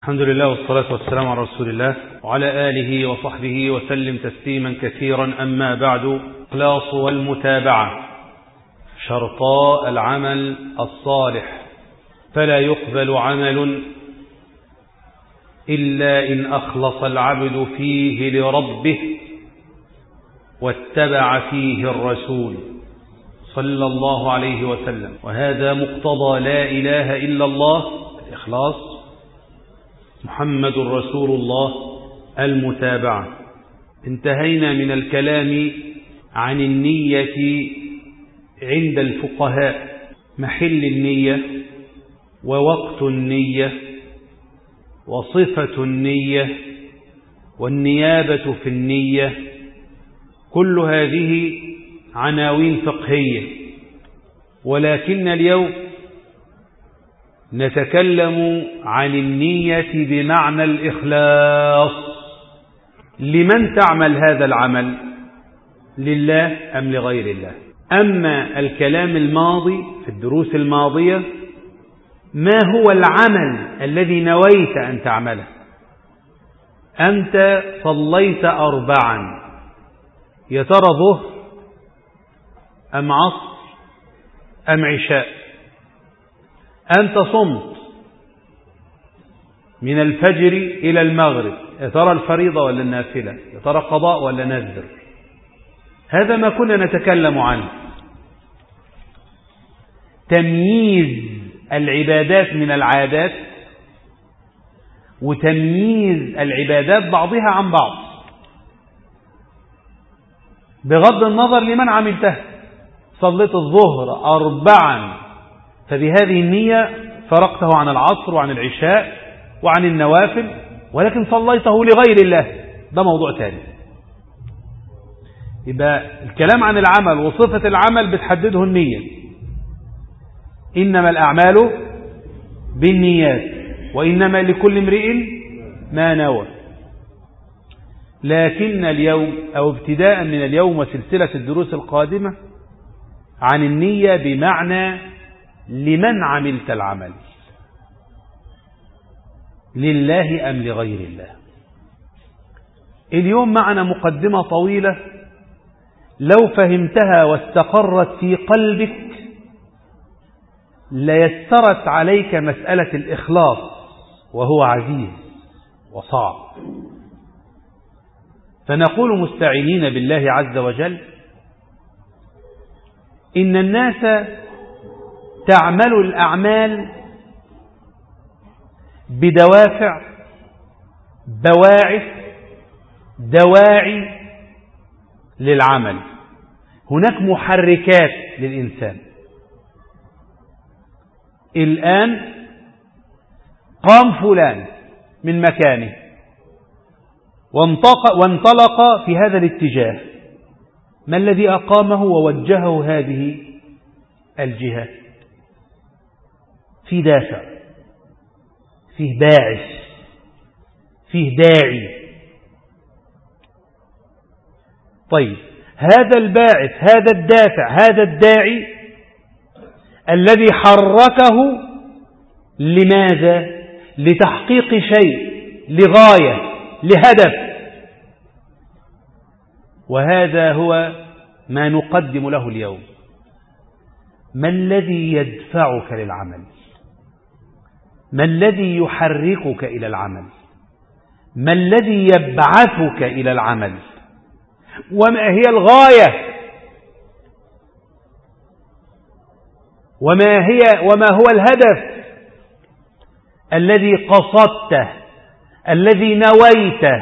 الحمد لله والصلاة والسلام على رسول الله وعلى آله وصحبه وسلم تسليما كثيرا أما بعد إخلاص والمتابعة شرطاء العمل الصالح فلا يقبل عمل إلا إن أخلص العبد فيه لربه واتبع فيه الرسول صلى الله عليه وسلم وهذا مقتضى لا إله إلا الله الإخلاص محمد رسول الله المتابعة انتهينا من الكلام عن النية عند الفقهاء محل النية ووقت النية وصفة النية والنيابة في النية كل هذه عناوين فقهية ولكن اليوم نتكلم عن النية بمعنى الإخلاص لمن تعمل هذا العمل لله أم لغير الله أما الكلام الماضي في الدروس الماضية ما هو العمل الذي نويت أن تعمله أنت صليت أربعا يا ترى ظهر أم عصر أم عشاء أنت صمت من الفجر إلى المغرب يا ترى الفريضة ولا النافلة يا ترى قضاء ولا نذر هذا ما كنا نتكلم عنه تمييز العبادات من العادات وتمييز العبادات بعضها عن بعض بغض النظر لمن عملتها صليت الظهر أربعا فبهذه النية فرقته عن العصر وعن العشاء وعن النوافل ولكن صليته لغير الله ده موضوع ثاني يبقى الكلام عن العمل وصفة العمل بتحدده النية إنما الأعمال بالنيات وإنما لكل امرئ ما نوى لكن اليوم أو ابتداء من اليوم وسلسلة الدروس القادمة عن النية بمعنى لمن عملت العمل لله أم لغير الله اليوم معنا مقدمة طويلة لو فهمتها واستقرت في قلبك ليسرت عليك مسألة الإخلاص وهو عزيز وصعب فنقول مستعينين بالله عز وجل إن الناس تعمل الأعمال بدوافع بواعث دواعي للعمل هناك محركات للإنسان الآن قام فلان من مكانه وانطلق في هذا الاتجاه ما الذي أقامه ووجهه هذه الجهة في دافع فيه باعث فيه داعي طيب هذا الباعث هذا الدافع هذا الداعي الذي حركه لماذا لتحقيق شيء لغاية لهدف وهذا هو ما نقدم له اليوم ما الذي يدفعك للعمل ما الذي يحركك إلى العمل ما الذي يبعثك إلى العمل وما هي الغاية وما هي وما هو الهدف الذي قصدته الذي نويته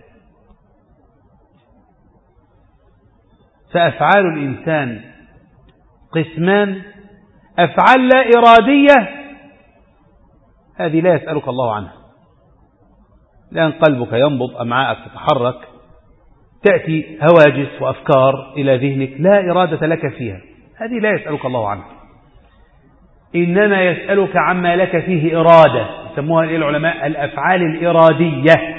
فأفعال الإنسان قسمان أفعال لا إرادية هذه لا يسألك الله عنها لأن قلبك ينبض أمعاءك تتحرك تأتي هواجس وأفكار إلى ذهنك لا إرادة لك فيها هذه لا يسألك الله عنها إنما يسألك عما لك فيه إرادة يسموها العلماء الأفعال الإرادية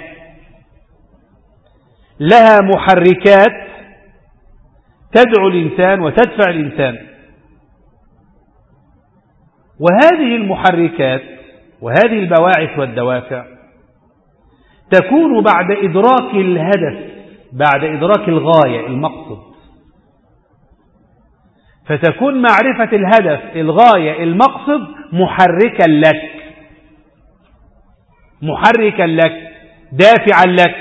لها محركات تدعو الإنسان وتدفع الإنسان وهذه المحركات وهذه البواعث والدوافع تكون بعد إدراك الهدف بعد إدراك الغاية المقصد فتكون معرفة الهدف الغاية المقصد محركا لك محركا لك دافعا لك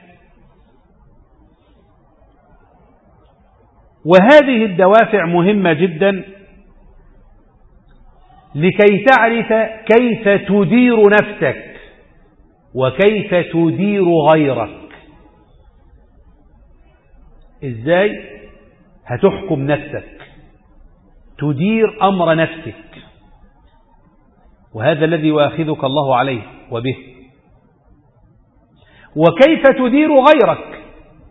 وهذه الدوافع مهمة جدا لكي تعرف كيف تدير نفسك وكيف تدير غيرك ازاي هتحكم نفسك تدير أمر نفسك وهذا الذي يؤاخذك الله عليه وبه وكيف تدير غيرك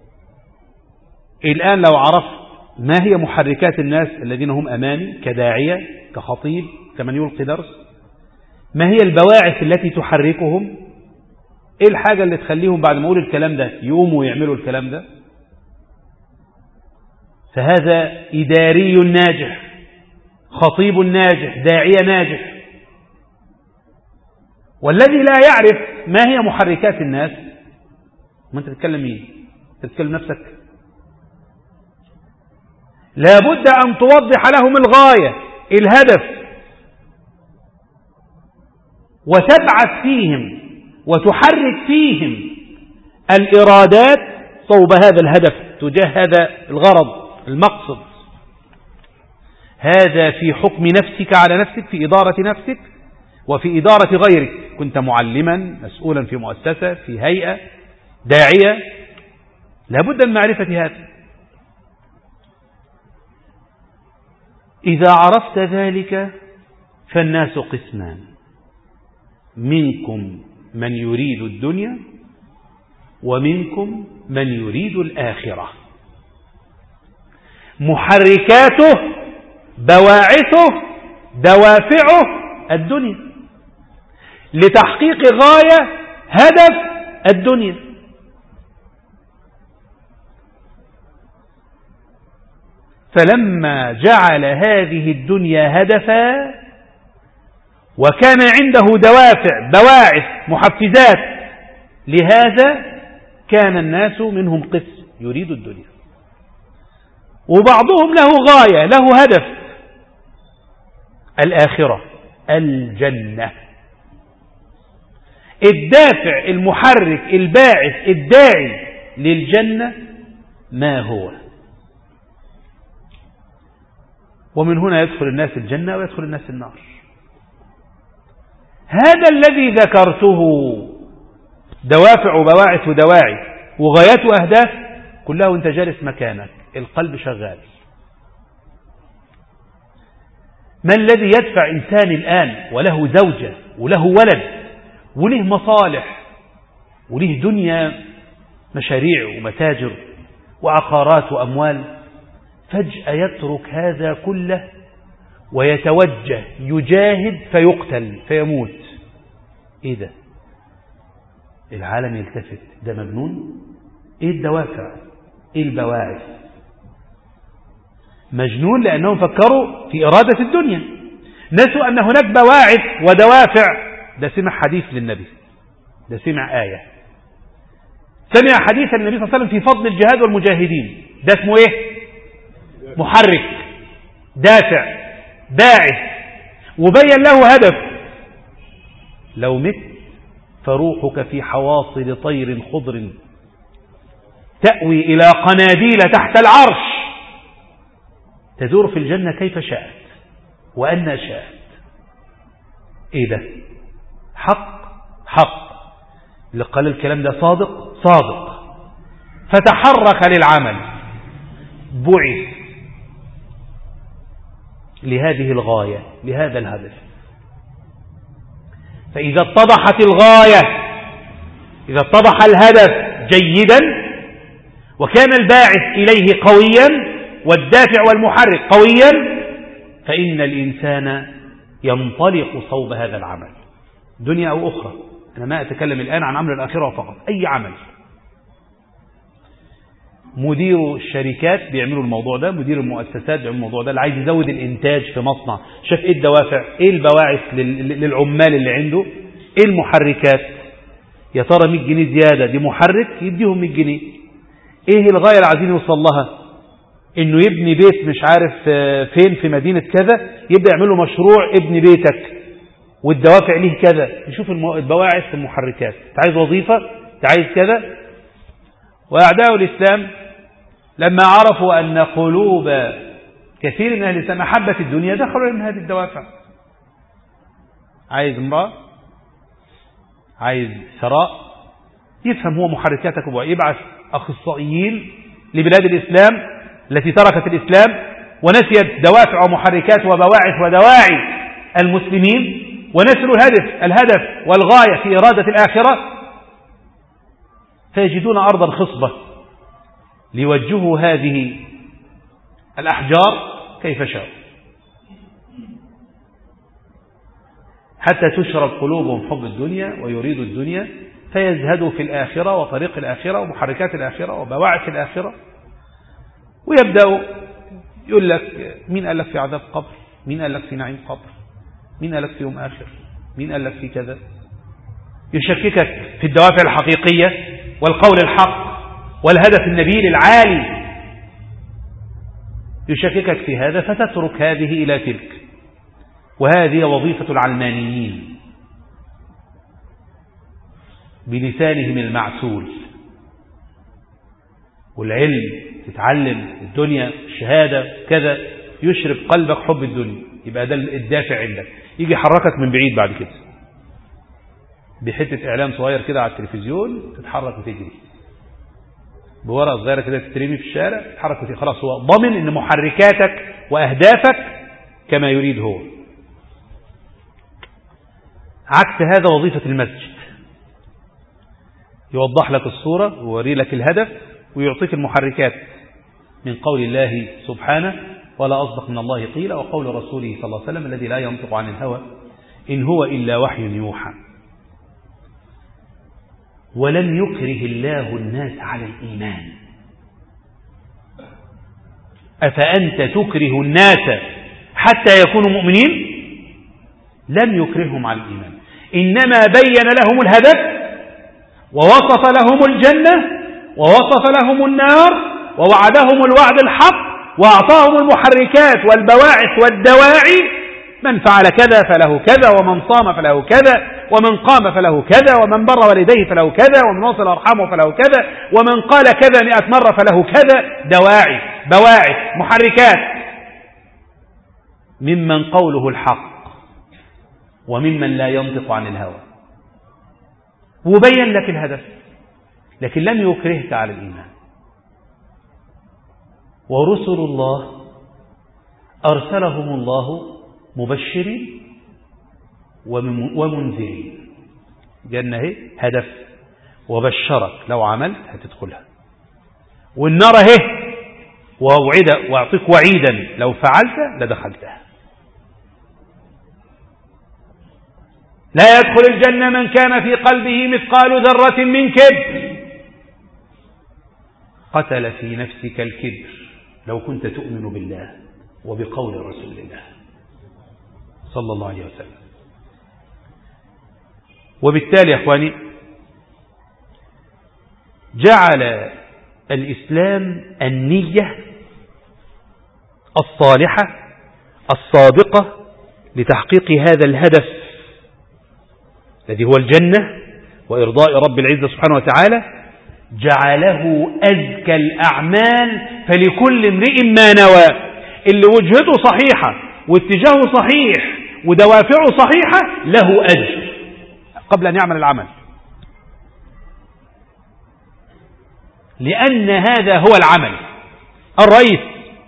الآن لو عرفت ما هي محركات الناس الذين هم أمامي كداعية كخطيب كمن يلقي درس ما هي البواعث التي تحركهم ايه الحاجة اللي تخليهم بعد ما اقول الكلام ده يقوموا ويعملوا الكلام ده فهذا إداري ناجح خطيب ناجح داعية ناجح والذي لا يعرف ما هي محركات الناس ما انت تتكلم مين تتكلم نفسك لابد أن توضح لهم الغاية الهدف وتبعث فيهم وتحرك فيهم الإرادات صوب هذا الهدف تجاه هذا الغرض المقصد هذا في حكم نفسك على نفسك في إدارة نفسك وفي إدارة غيرك كنت معلما مسؤولا في مؤسسة في هيئة داعية لابد من معرفة هذا إذا عرفت ذلك فالناس قسمان منكم من يريد الدنيا ومنكم من يريد الآخرة محركاته بواعثه دوافعه الدنيا لتحقيق غاية هدف الدنيا فلما جعل هذه الدنيا هدفا وكان عنده دوافع بواعث محفزات لهذا كان الناس منهم قسم يريد الدنيا وبعضهم له غاية له هدف الآخرة الجنة الدافع المحرك الباعث الداعي للجنة ما هو ومن هنا يدخل الناس الجنة ويدخل الناس النار هذا الذي ذكرته دوافع وبواعث ودواعي وغايات وأهداف كلها وانت جالس مكانك القلب شغال ما الذي يدفع إنسان الآن وله زوجة وله ولد وله مصالح وله دنيا مشاريع ومتاجر وعقارات وأموال فجأة يترك هذا كله ويتوجه يجاهد فيقتل فيموت ايه ده العالم يلتفت ده مجنون ايه الدوافع ايه البواعث مجنون لأنهم فكروا في إرادة الدنيا نسوا أن هناك بواعث ودوافع ده سمع حديث للنبي ده سمع آية سمع حديث النبي صلى الله عليه وسلم في فضل الجهاد والمجاهدين ده اسمه ايه محرك دافع باعث وبين له هدف لو مت فروحك في حواصل طير خضر تأوي إلى قناديل تحت العرش تدور في الجنة كيف شاءت وأن شاءت إيه ده حق حق اللي قال الكلام ده صادق صادق فتحرك للعمل بعث لهذه الغاية لهذا الهدف فإذا اتضحت الغاية إذا اتضح الهدف جيدا وكان الباعث إليه قويا والدافع والمحرك قويا فإن الإنسان ينطلق صوب هذا العمل دنيا أو أخرى أنا ما أتكلم الآن عن أمر الآخرة فقط أي عمل مدير الشركات بيعملوا الموضوع ده مدير المؤسسات بيعملوا الموضوع ده اللي عايز يزود الإنتاج في مصنع شاف إيه الدوافع إيه البواعث للعمال اللي عنده إيه المحركات يا ترى 100 جنيه زيادة دي محرك يديهم 100 جنيه ايه الغاية اللي عايزين يوصل لها انه يبني بيت مش عارف فين في مدينة كذا يبدأ يعمل له مشروع ابن بيتك والدوافع ليه كذا يشوف البواعث في المحركات انت عايز وظيفة انت عايز كذا وأعداء الإسلام لما عرفوا أن قلوب كثير من أهل الإسلام محبة الدنيا دخلوا من هذه الدوافع عايز امرأة عايز ثراء يفهم هو محركاتك ويبعث أخصائيين لبلاد الإسلام التي تركت الإسلام ونسيت دوافع ومحركات وبواعث ودواعي المسلمين ونسلوا الهدف الهدف والغاية في إرادة الآخرة فيجدون أرضا خصبة ليوجهوا هذه الأحجار كيف شاء حتى تشرب قلوبهم حب الدنيا ويريدوا الدنيا فيزهدوا في الآخرة وطريق الآخرة ومحركات الآخرة وبواعث الآخرة ويبدأوا يقول لك مين قال لك في عذاب قبر مين قال لك في نعيم قبر مين قال لك في يوم آخر مين قال لك في كذا يشككك في الدوافع الحقيقية والقول الحق والهدف النبيل العالي يشككك في هذا فتترك هذه إلى تلك وهذه وظيفة العلمانيين بلسانهم المعسول والعلم تتعلم الدنيا الشهادة كذا يشرب قلبك حب الدنيا يبقى ده الدافع عندك يجي يحركك من بعيد بعد كده بحتة إعلام صغير كده على التلفزيون تتحرك وتجري بورقة صغيرة كده تترمي في الشارع تتحرك وتجري خلاص هو ضمن ان محركاتك وأهدافك كما يريد هو عكس هذا وظيفة المسجد يوضح لك الصورة ويوري لك الهدف ويعطيك المحركات من قول الله سبحانه ولا أصدق من الله قيل وقول رسوله صلى الله عليه وسلم الذي لا ينطق عن الهوى إن هو إلا وحي يوحى ولم يكره الله الناس على الإيمان أفأنت تكره الناس حتى يكونوا مؤمنين لم يكرههم على الإيمان إنما بين لهم الهدف ووصف لهم الجنة ووصف لهم النار ووعدهم الوعد الحق وأعطاهم المحركات والبواعث والدواعي من فعل كذا فله كذا ومن صام فله كذا ومن قام فله كذا ومن بر والديه فله كذا ومن وصل أرحامه فله كذا ومن قال كذا مئة مرة فله كذا دواعي بواعث محركات ممن قوله الحق وممن لا ينطق عن الهوى وبين لك الهدف لكن لم يكرهك على الإيمان ورسل الله أرسلهم الله مبشرين ومنذرين جنة اهي هدف وبشرك لو عملت هتدخلها والنار اهي ووعد واعطيك وعيدا لو فعلت لدخلتها لا يدخل الجنة من كان في قلبه مثقال ذرة من كبر قتل في نفسك الكبر لو كنت تؤمن بالله وبقول رسول الله صلى الله عليه وسلم وبالتالي يا أخواني جعل الإسلام النية الصالحة الصادقة لتحقيق هذا الهدف الذي هو الجنة وإرضاء رب العزة سبحانه وتعالى جعله أزكى الأعمال فلكل امرئ ما نوى اللي وجهته صحيحة واتجاهه صحيح ودوافعه صحيحة له أجر قبل أن يعمل العمل لأن هذا هو العمل الرئيس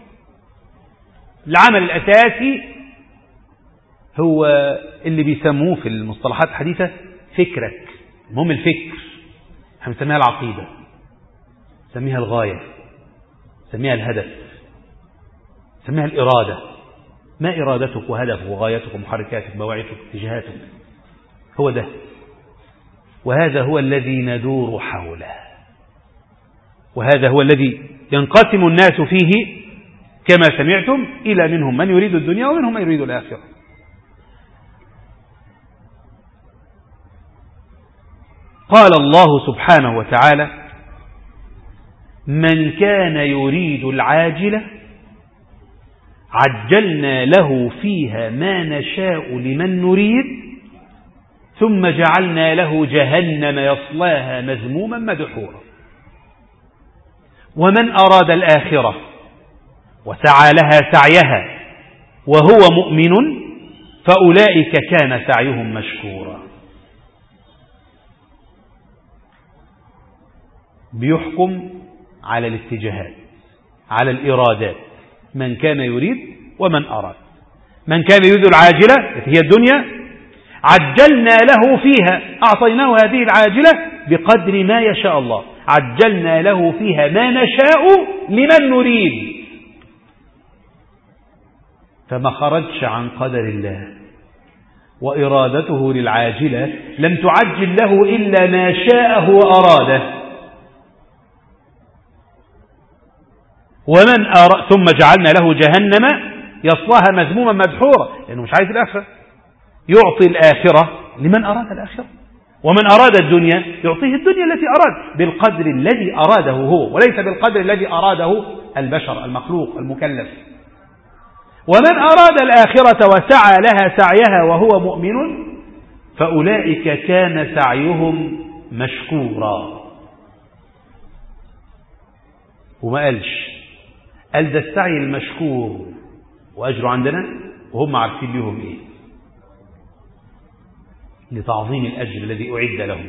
العمل الأساسي هو اللي بيسموه في المصطلحات الحديثة فكرك المهم الفكر احنا بنسميها العقيدة نسميها الغاية نسميها الهدف نسميها الإرادة ما إرادتك وهدفك وغايتك ومحركاتك بواعثك اتجاهاتك هو ده وهذا هو الذي ندور حوله وهذا هو الذي ينقسم الناس فيه كما سمعتم إلى منهم من يريد الدنيا ومنهم من يريد الآخرة قال الله سبحانه وتعالى من كان يريد العاجلة عجلنا له فيها ما نشاء لمن نريد ثم جعلنا له جهنم يصلاها مذموما مدحورا ومن أراد الآخرة وسعى لها سعيها وهو مؤمن فأولئك كان سعيهم مشكورا بيحكم على الاتجاهات على الإرادات من كان يريد ومن أراد من كان يريد العاجلة التي هي الدنيا عجلنا له فيها أعطيناه هذه العاجلة بقدر ما يشاء الله عجلنا له فيها ما نشاء لمن نريد فما خرجش عن قدر الله وإرادته للعاجلة لم تعجل له إلا ما شاءه وأراده ومن أرى ثم جعلنا له جهنم يصلاها مذموما مدحورا لأنه مش عايز الآخرة يعطي الآخرة لمن أراد الآخرة ومن أراد الدنيا يعطيه الدنيا التي أراد بالقدر الذي أراده هو وليس بالقدر الذي أراده البشر المخلوق المكلف ومن أراد الآخرة وسعى لها سعيها وهو مؤمن فأولئك كان سعيهم مشكورا وما قالش قال ده السعي المشكور وأجره عندنا وهم عارفين لهم إيه لتعظيم الأجر الذي أعد لهم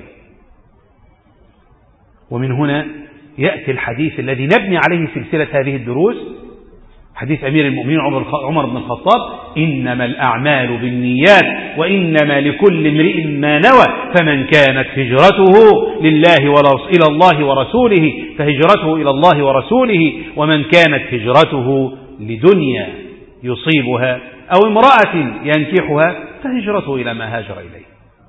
ومن هنا يأتي الحديث الذي نبني عليه سلسلة هذه الدروس حديث أمير المؤمنين عمر بن الخطاب إنما الأعمال بالنيات وإنما لكل امرئ ما نوى فمن كانت هجرته لله إلى الله ورسوله فهجرته إلى الله ورسوله ومن كانت هجرته لدنيا يصيبها أو امرأة ينكحها فهجرته إلى ما هاجر إليه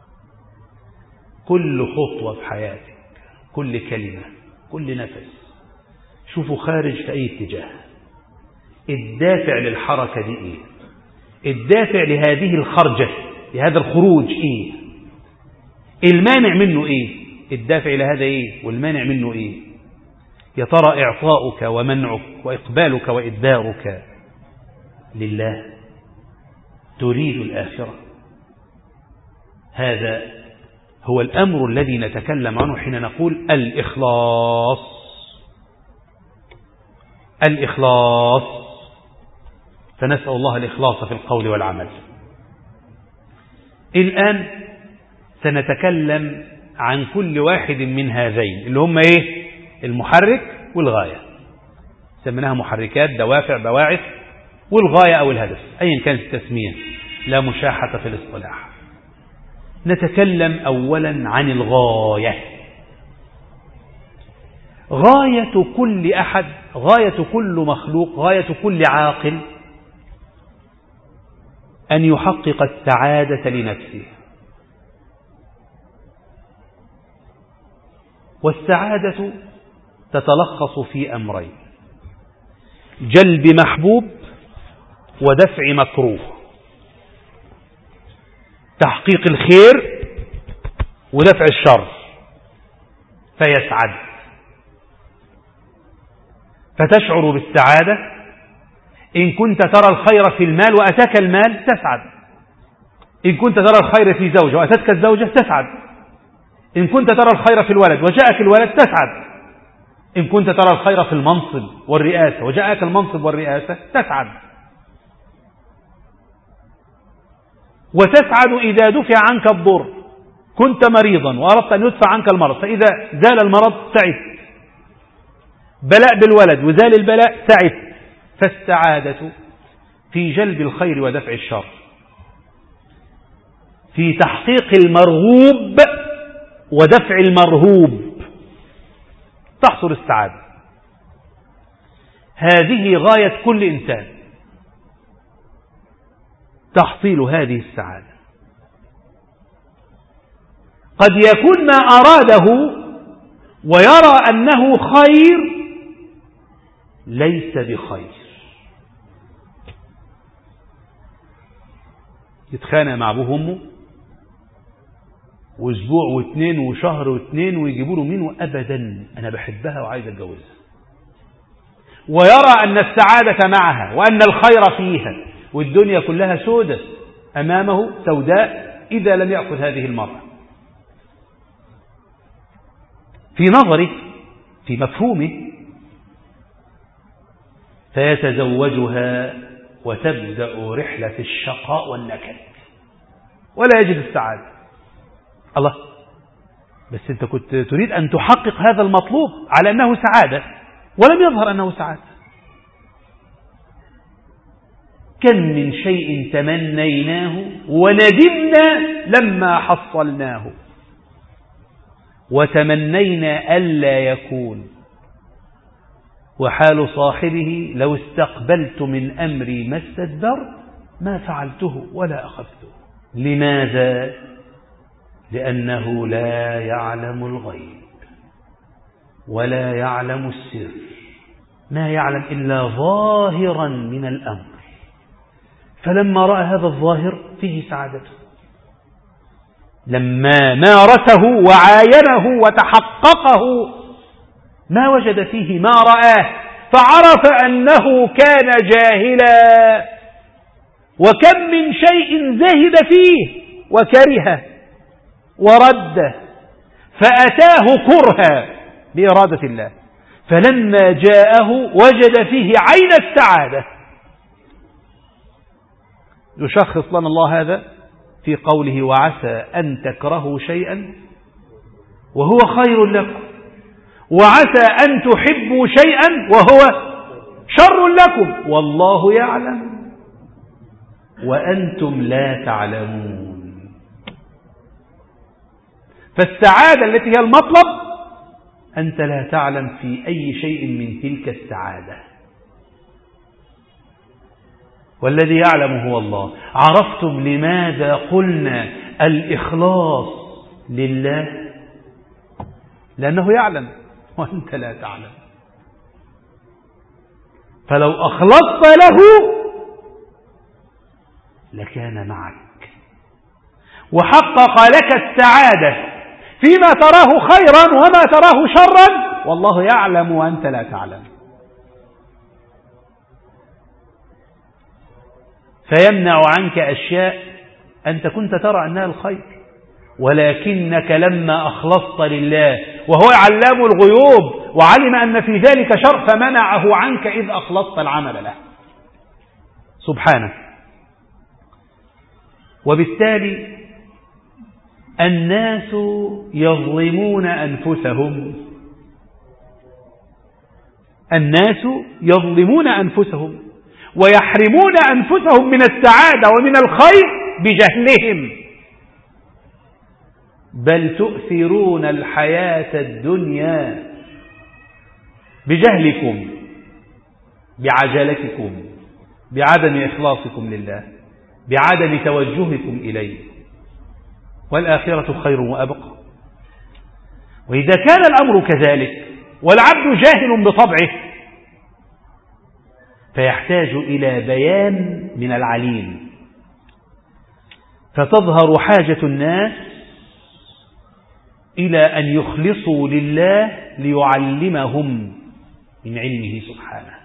كل خطوة في حياتك كل كلمة كل نفس شوفوا خارج في أي اتجاه الدافع للحركة دي ايه الدافع لهذه الخرجة لهذا الخروج ايه المانع منه ايه الدافع لهذا ايه والمانع منه ايه يا ترى اعطاؤك ومنعك واقبالك وادبارك لله تريد الاخره هذا هو الامر الذي نتكلم عنه حين نقول الاخلاص الاخلاص فنسأل الله الإخلاص في القول والعمل الآن سنتكلم عن كل واحد من هذين اللي هم إيه المحرك والغاية سميناها محركات دوافع بواعث والغاية أو الهدف أيا كانت التسمية لا مشاحة في الاصطلاح نتكلم أولا عن الغاية غاية كل أحد غاية كل مخلوق غاية كل عاقل أن يحقق السعادة لنفسه والسعادة تتلخص في أمرين جلب محبوب ودفع مكروه تحقيق الخير ودفع الشر فيسعد فتشعر بالسعادة إن كنت ترى الخير في المال وأتاك المال تسعد إن كنت ترى الخير في زوجة وأتتك الزوجة تسعد إن كنت ترى الخير في الولد وجاءك الولد تسعد إن كنت ترى الخير في المنصب والرئاسة وجاءك المنصب والرئاسة تسعد وتسعد إذا دفع عنك الضر كنت مريضا وأردت أن يدفع عنك المرض فإذا زال المرض سعدت بلاء بالولد وزال البلاء سعدت فالسعادة في جلب الخير ودفع الشر في تحقيق المرغوب ودفع المرهوب تحصل السعادة هذه غاية كل إنسان تحصيل هذه السعادة قد يكون ما أراده ويرى أنه خير ليس بخير يتخانق مع أبوه وأمه واسبوع واثنين وشهر واثنين ويجيبوا له مين أبدا أنا بحبها وعايز أتجوزها ويرى أن السعادة معها وأن الخير فيها والدنيا كلها سودة أمامه سوداء إذا لم يأخذ هذه المرأة في نظره في مفهومه فيتزوجها وتبدأ رحلة الشقاء والنكد ولا يجد السعادة الله بس أنت كنت تريد أن تحقق هذا المطلوب على أنه سعادة ولم يظهر أنه سعادة كم من شيء تمنيناه وندمنا لما حصلناه وتمنينا ألا يكون وحال صاحبه لو استقبلت من أمري ما استدبرت ما فعلته ولا أخذته لماذا؟ لأنه لا يعلم الغيب ولا يعلم السر ما يعلم إلا ظاهرا من الأمر فلما رأى هذا الظاهر فيه سعادته لما مارسه وعاينه وتحققه ما وجد فيه ما رآه فعرف أنه كان جاهلا وكم من شيء زهد فيه وكره ورد فأتاه كرها بإرادة الله فلما جاءه وجد فيه عين السعادة يشخص لنا الله هذا في قوله وعسى أن تكرهوا شيئا وهو خير لكم وعسى أن تحبوا شيئا وهو شر لكم والله يعلم وأنتم لا تعلمون فالسعادة التي هي المطلب أنت لا تعلم في أي شيء من تلك السعادة والذي يعلم هو الله عرفتم لماذا قلنا الإخلاص لله لأنه يعلم وأنت لا تعلم فلو أخلصت له لكان معك وحقق لك السعادة فيما تراه خيرا وما تراه شرا والله يعلم وأنت لا تعلم فيمنع عنك أشياء أنت كنت ترى أنها الخير ولكنك لما أخلصت لله وهو علام الغيوب وعلم أن في ذلك شر فمنعه عنك إذ أخلصت العمل له سبحانه وبالتالي الناس يظلمون أنفسهم الناس يظلمون أنفسهم ويحرمون أنفسهم من السعادة ومن الخير بجهلهم بل تؤثرون الحياة الدنيا بجهلكم بعجلتكم بعدم إخلاصكم لله بعدم توجهكم إليه والآخرة خير وأبقى وإذا كان الأمر كذلك والعبد جاهل بطبعه فيحتاج إلى بيان من العليم فتظهر حاجة الناس إلى أن يخلصوا لله ليعلمهم من علمه سبحانه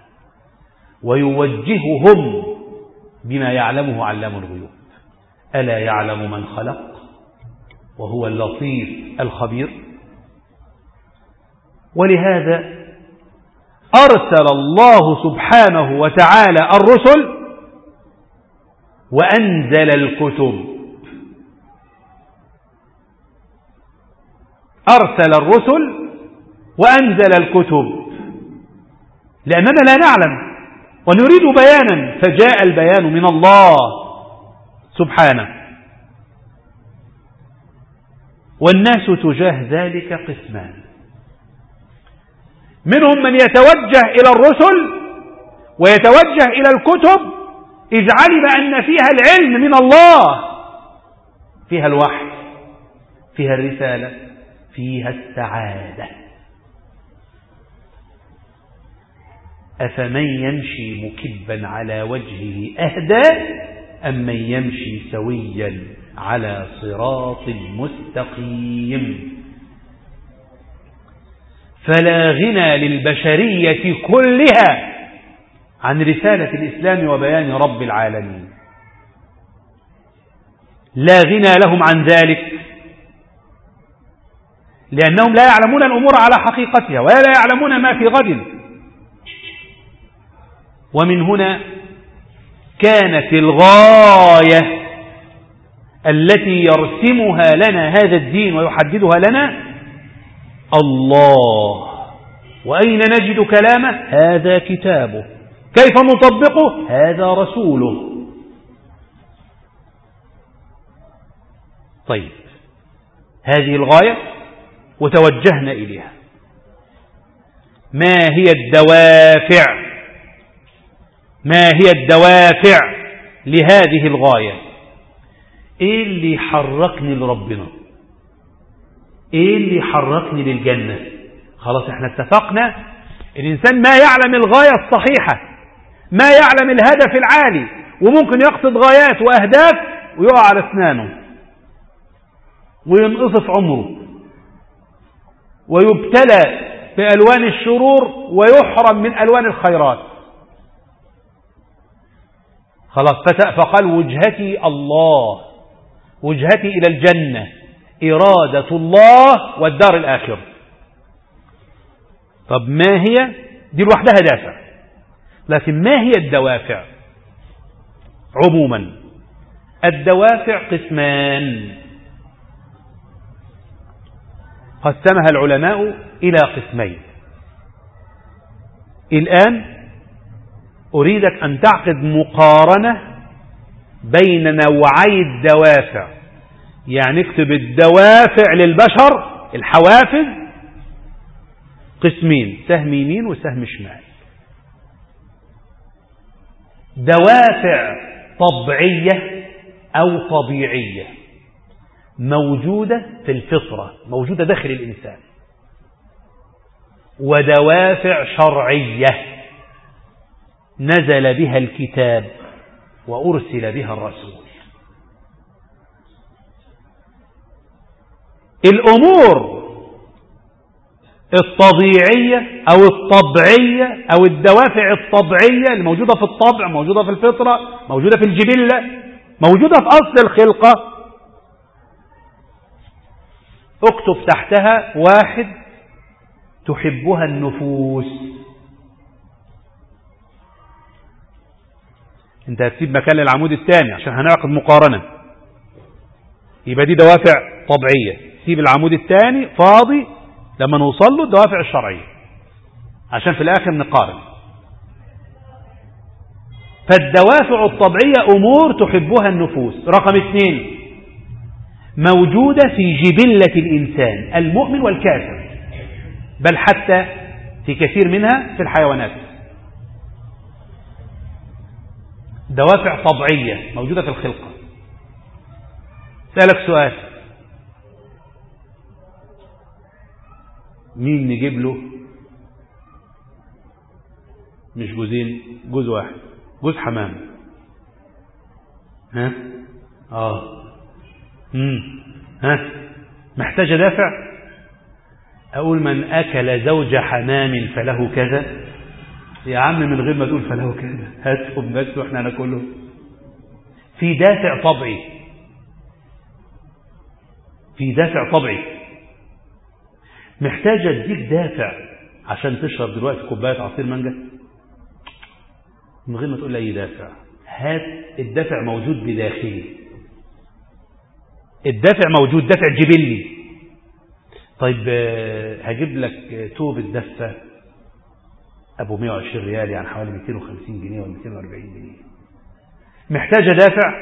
ويوجههم بما يعلمه علام الغيوب ألا يعلم من خلق وهو اللطيف الخبير ولهذا أرسل الله سبحانه وتعالى الرسل وأنزل الكتب أرسل الرسل وأنزل الكتب لأننا لا نعلم ونريد بيانا فجاء البيان من الله سبحانه والناس تجاه ذلك قسمان منهم من يتوجه إلى الرسل ويتوجه إلى الكتب إذ علم أن فيها العلم من الله فيها الوحي فيها الرسالة فيها السعادة أفمن يمشي مكبا على وجهه أهدى أم من يمشي سويا على صراط مستقيم فلا غنى للبشرية كلها عن رسالة الإسلام وبيان رب العالمين لا غنى لهم عن ذلك لأنهم لا يعلمون الأمور على حقيقتها ولا يعلمون ما في غد ومن هنا كانت الغاية التي يرسمها لنا هذا الدين ويحددها لنا الله وأين نجد كلامه هذا كتابه كيف نطبقه هذا رسوله طيب هذه الغاية وتوجهنا إليها ما هي الدوافع ما هي الدوافع لهذه الغاية ايه اللي حركني لربنا ايه اللي حركني للجنة خلاص احنا اتفقنا الانسان ما يعلم الغاية الصحيحة ما يعلم الهدف العالي وممكن يقصد غايات واهداف ويقع على اسنانه وينقصف عمره ويبتلى بألوان الشرور ويحرم من ألوان الخيرات خلاص فقال وجهتي الله وجهتي إلى الجنة إرادة الله والدار الآخرة طب ما هي دي لوحدها دافع لكن ما هي الدوافع عموما الدوافع قسمان قسمها العلماء إلى قسمين الآن أريدك أن تعقد مقارنة بين نوعي الدوافع يعني اكتب الدوافع للبشر الحوافز قسمين سهم يمين وسهم شمال دوافع طبيعية أو طبيعية موجودة في الفطرة موجودة داخل الإنسان ودوافع شرعية نزل بها الكتاب وأرسل بها الرسول الأمور الطبيعية أو الطبعية أو الدوافع الطبيعية الموجودة في الطبع موجودة في الفطرة موجودة في الجبلة موجودة في أصل الخلقة اكتب تحتها واحد تحبها النفوس انت هتسيب مكان للعمود الثاني عشان هنعقد مقارنة يبقى دي دوافع طبيعية سيب العمود الثاني فاضي لما نوصل له الدوافع الشرعية عشان في الآخر نقارن فالدوافع الطبيعية أمور تحبها النفوس رقم اثنين موجودة في جبلة الإنسان المؤمن والكافر بل حتى في كثير منها في الحيوانات دوافع طبيعية موجودة في الخلقة سألك سؤال مين نجيب له مش جوزين جوز واحد جوز حمام ها اه امم ها محتاجة دافع أقول من أكل زوج حمام فله كذا يا عم من غير ما تقول فله كذا هاتهم بس واحنا ناكله في دافع طبعي في دافع طبعي محتاجة اديك دافع عشان تشرب دلوقتي كوباية عصير مانجا من غير ما تقول لي أي دافع هات الدافع موجود بداخلي الدافع موجود دافع جبلي طيب هجيب لك توب الدفة أبو 120 ريال يعني حوالي 250 جنيه ولا 240 جنيه محتاجة دافع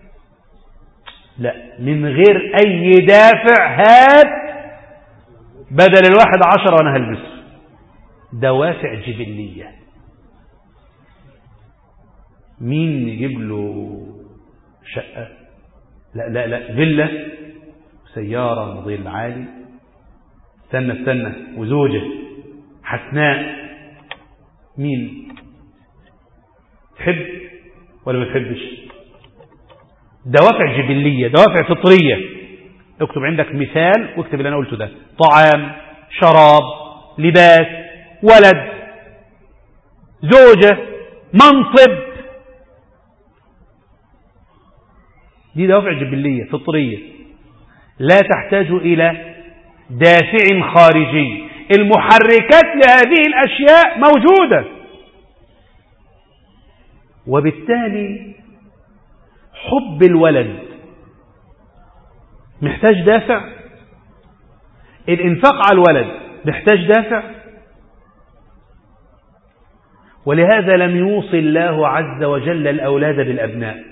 لا من غير أي دافع هات بدل الواحد عشر وأنا هلبسه دوافع جبلية مين يجيب له شقة لا لا لا فيلا سيارة موديل عالي استنى استنى وزوجة حسناء مين تحب ولا ما تحبش دوافع جبلية دوافع فطرية اكتب عندك مثال واكتب اللي أنا قلته ده طعام شراب لباس ولد زوجة منصب دي دوافع جبلية فطرية لا تحتاج إلى دافع خارجي المحركات لهذه الأشياء موجودة وبالتالي حب الولد محتاج دافع الإنفاق على الولد محتاج دافع ولهذا لم يوصي الله عز وجل الأولاد بالأبناء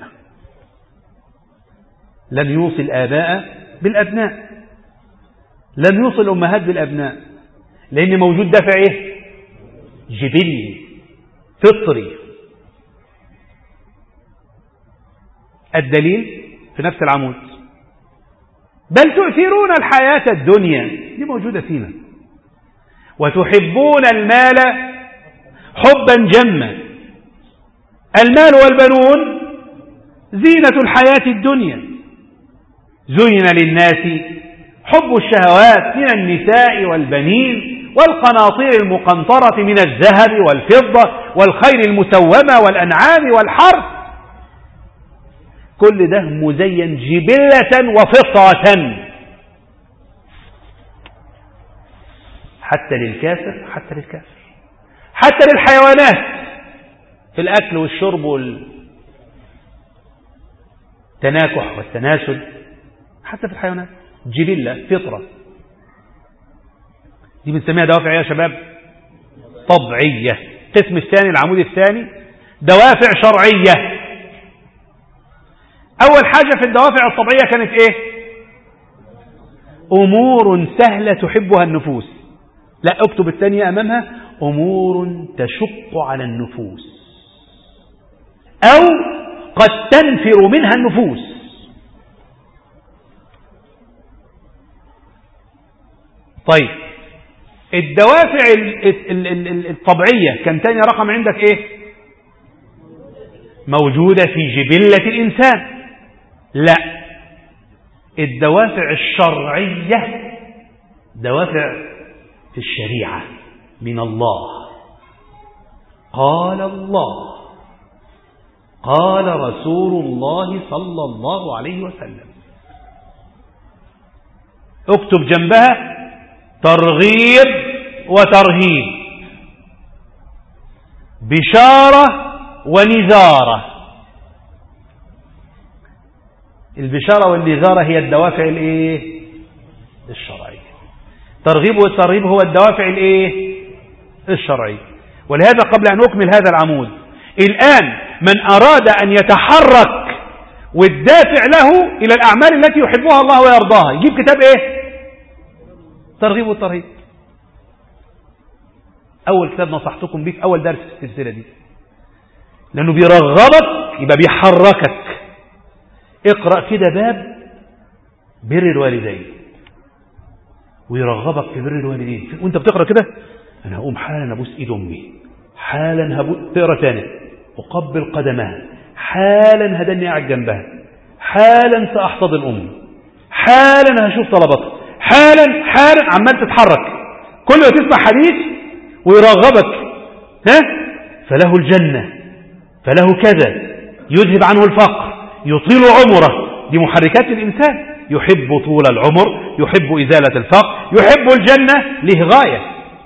لم يوصي الآباء بالأبناء لم يوصي الأمهات بالأبناء لأن موجود دافع إيه جبلي فطري الدليل في نفس العمود بل تؤثرون الحياة الدنيا دي موجودة فينا وتحبون المال حبا جما المال والبنون زينة الحياة الدنيا زين للناس حب الشهوات من النساء والبنين والقناطير المقنطرة من الذهب والفضة والخير المسومة والأنعام والحرث كل ده مزين جبلة وفطرة حتى للكافر حتى للكافر حتى للحيوانات في الأكل والشرب والتناكح والتناسل حتى في الحيوانات جبلة فطرة دي بنسميها دوافع يا شباب طبيعية القسم الثاني العمود الثاني دوافع شرعية أول حاجة في الدوافع الطبيعية كانت إيه أمور سهلة تحبها النفوس لا اكتب الثانية أمامها أمور تشق على النفوس أو قد تنفر منها النفوس طيب الدوافع الطبيعية كان تاني رقم عندك ايه موجودة في جبلة الإنسان لا الدوافع الشرعية دوافع في الشريعة من الله قال الله قال رسول الله صلى الله عليه وسلم اكتب جنبها ترغيب وترهيب بشارة ونذارة البشارة والنذارة هي الدوافع الايه الشرعية ترغيب والترهيب هو الدوافع الايه الشرعية ولهذا قبل أن أكمل هذا العمود الآن من أراد أن يتحرك والدافع له إلى الأعمال التي يحبها الله ويرضاها يجيب كتاب إيه ترغيب والترهيب أول كتاب نصحتكم به في أول درس في السلسلة دي لأنه بيرغبك يبقى بيحركك اقرأ كده باب بر الوالدين ويرغبك في بر الوالدين وانت بتقرأ كده أنا هقوم حالا أبوس إيد أمي حالا هبوس تقرأ تاني أقبل قدمها حالا هدني قاعد جنبها حالا سأحتضن أمي حالا هشوف طلباتها حالا حالا عمال تتحرك كل ما تسمع حديث ويرغبك ها فله الجنة فله كذا يذهب عنه الفقر يطيل عمره دي محركات الإنسان يحب طول العمر يحب إزالة الفقر يحب الجنة له غاية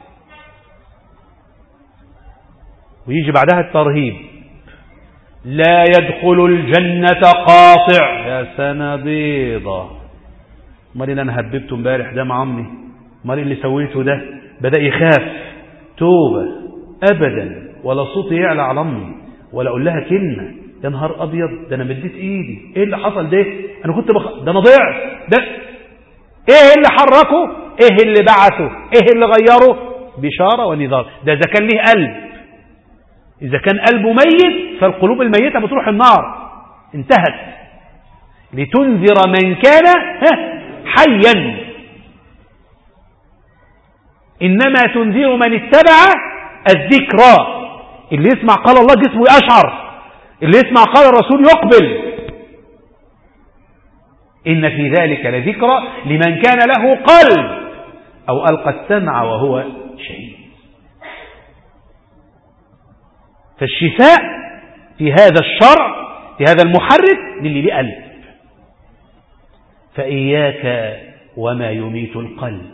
ويجي بعدها الترهيب لا يدخل الجنة قاطع يا سنة بيضة امال اللي انا هببته امبارح ده مع امي امال اللي سويته ده بدا يخاف توبه ابدا ولا صوتي يعلى على امي ولا اقول لها كلمه يا نهار ابيض ده انا مديت ايدي ايه اللي حصل ده انا كنت بخ... ده انا ضعت ده ايه اللي حركه ايه اللي بعثه ايه اللي غيره بشاره ونذار ده اذا كان ليه قلب اذا كان قلبه ميت فالقلوب الميته بتروح النار انتهت لتنذر من كان حيا إنما تنذر من اتبع الذكرى اللي يسمع قال الله جسمه يشعر اللي يسمع قال الرسول يقبل إن في ذلك لذكرى لمن كان له قلب أو ألقى السمع وهو شهيد فالشفاء في هذا الشرع في هذا المحرك للي ليه قلب فإياك وما يميت القلب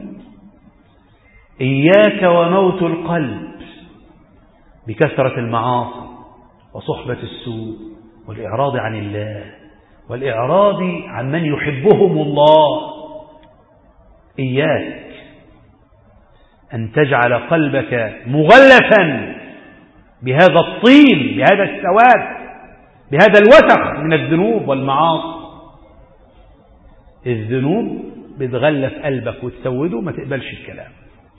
إياك وموت القلب بكثرة المعاصي وصحبة السوء والإعراض عن الله والإعراض عن من يحبهم الله إياك أن تجعل قلبك مغلفا بهذا الطين بهذا السواد بهذا الوسخ من الذنوب والمعاصي الذنوب بتغلف قلبك وتسوده ما تقبلش الكلام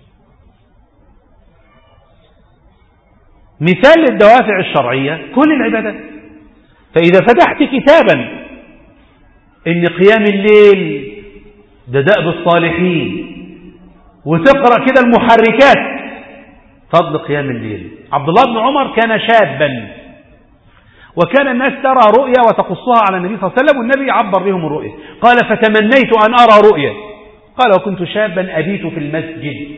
مثال للدوافع الشرعية كل العبادات فإذا فتحت كتابا إن قيام الليل ده دأب الصالحين وتقرأ كده المحركات فضل قيام الليل عبد الله بن عمر كان شابا وكان الناس ترى رؤيا وتقصها على النبي صلى الله عليه وسلم والنبي عبر بهم الرؤيا قال فتمنيت أن أرى رؤيا قال وكنت شابا أبيت في المسجد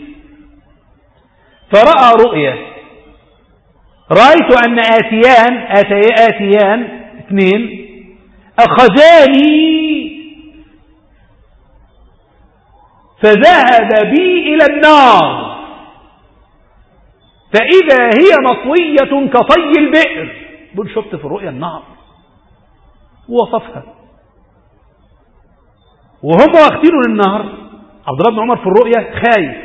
فرأى رؤيا رأيت أن آتيان آتي آتيان اثنين أخذاني فذهب بي إلى النار فإذا هي مطوية كطي البئر بيقول شفت في الرؤيا النار ووصفها وهم واخدينه للنار عبد الله بن عمر في الرؤيا خايف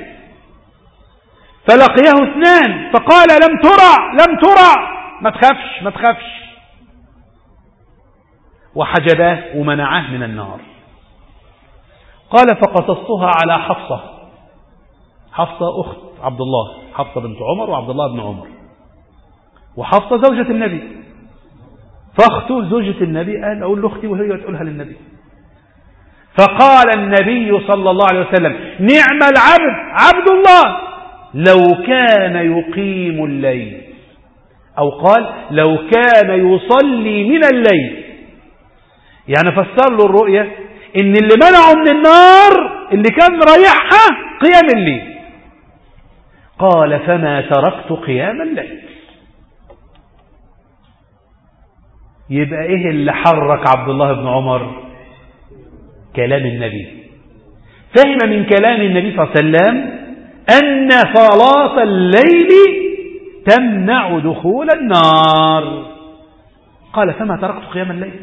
فلقيه اثنان فقال لم ترى لم ترى ما تخافش ما تخافش وحجباه ومنعاه من النار قال فقصصتها على حفصة حفصة أخت عبد الله حفصة بنت عمر وعبد الله بن عمر وحفصة زوجة النبي فاخته زوجة النبي قال أقول لأختي وهي تقولها للنبي فقال النبي صلى الله عليه وسلم نعم العبد عبد الله لو كان يقيم الليل أو قال لو كان يصلي من الليل يعني فسر له الرؤية ان اللي منعه من النار اللي كان رايحها قيام الليل قال فما تركت قيام الليل يبقى ايه اللي حرك عبد الله بن عمر كلام النبي فهم من كلام النبي صلى الله عليه وسلم أن صلاة الليل تمنع دخول النار قال فما تركت قيام الليل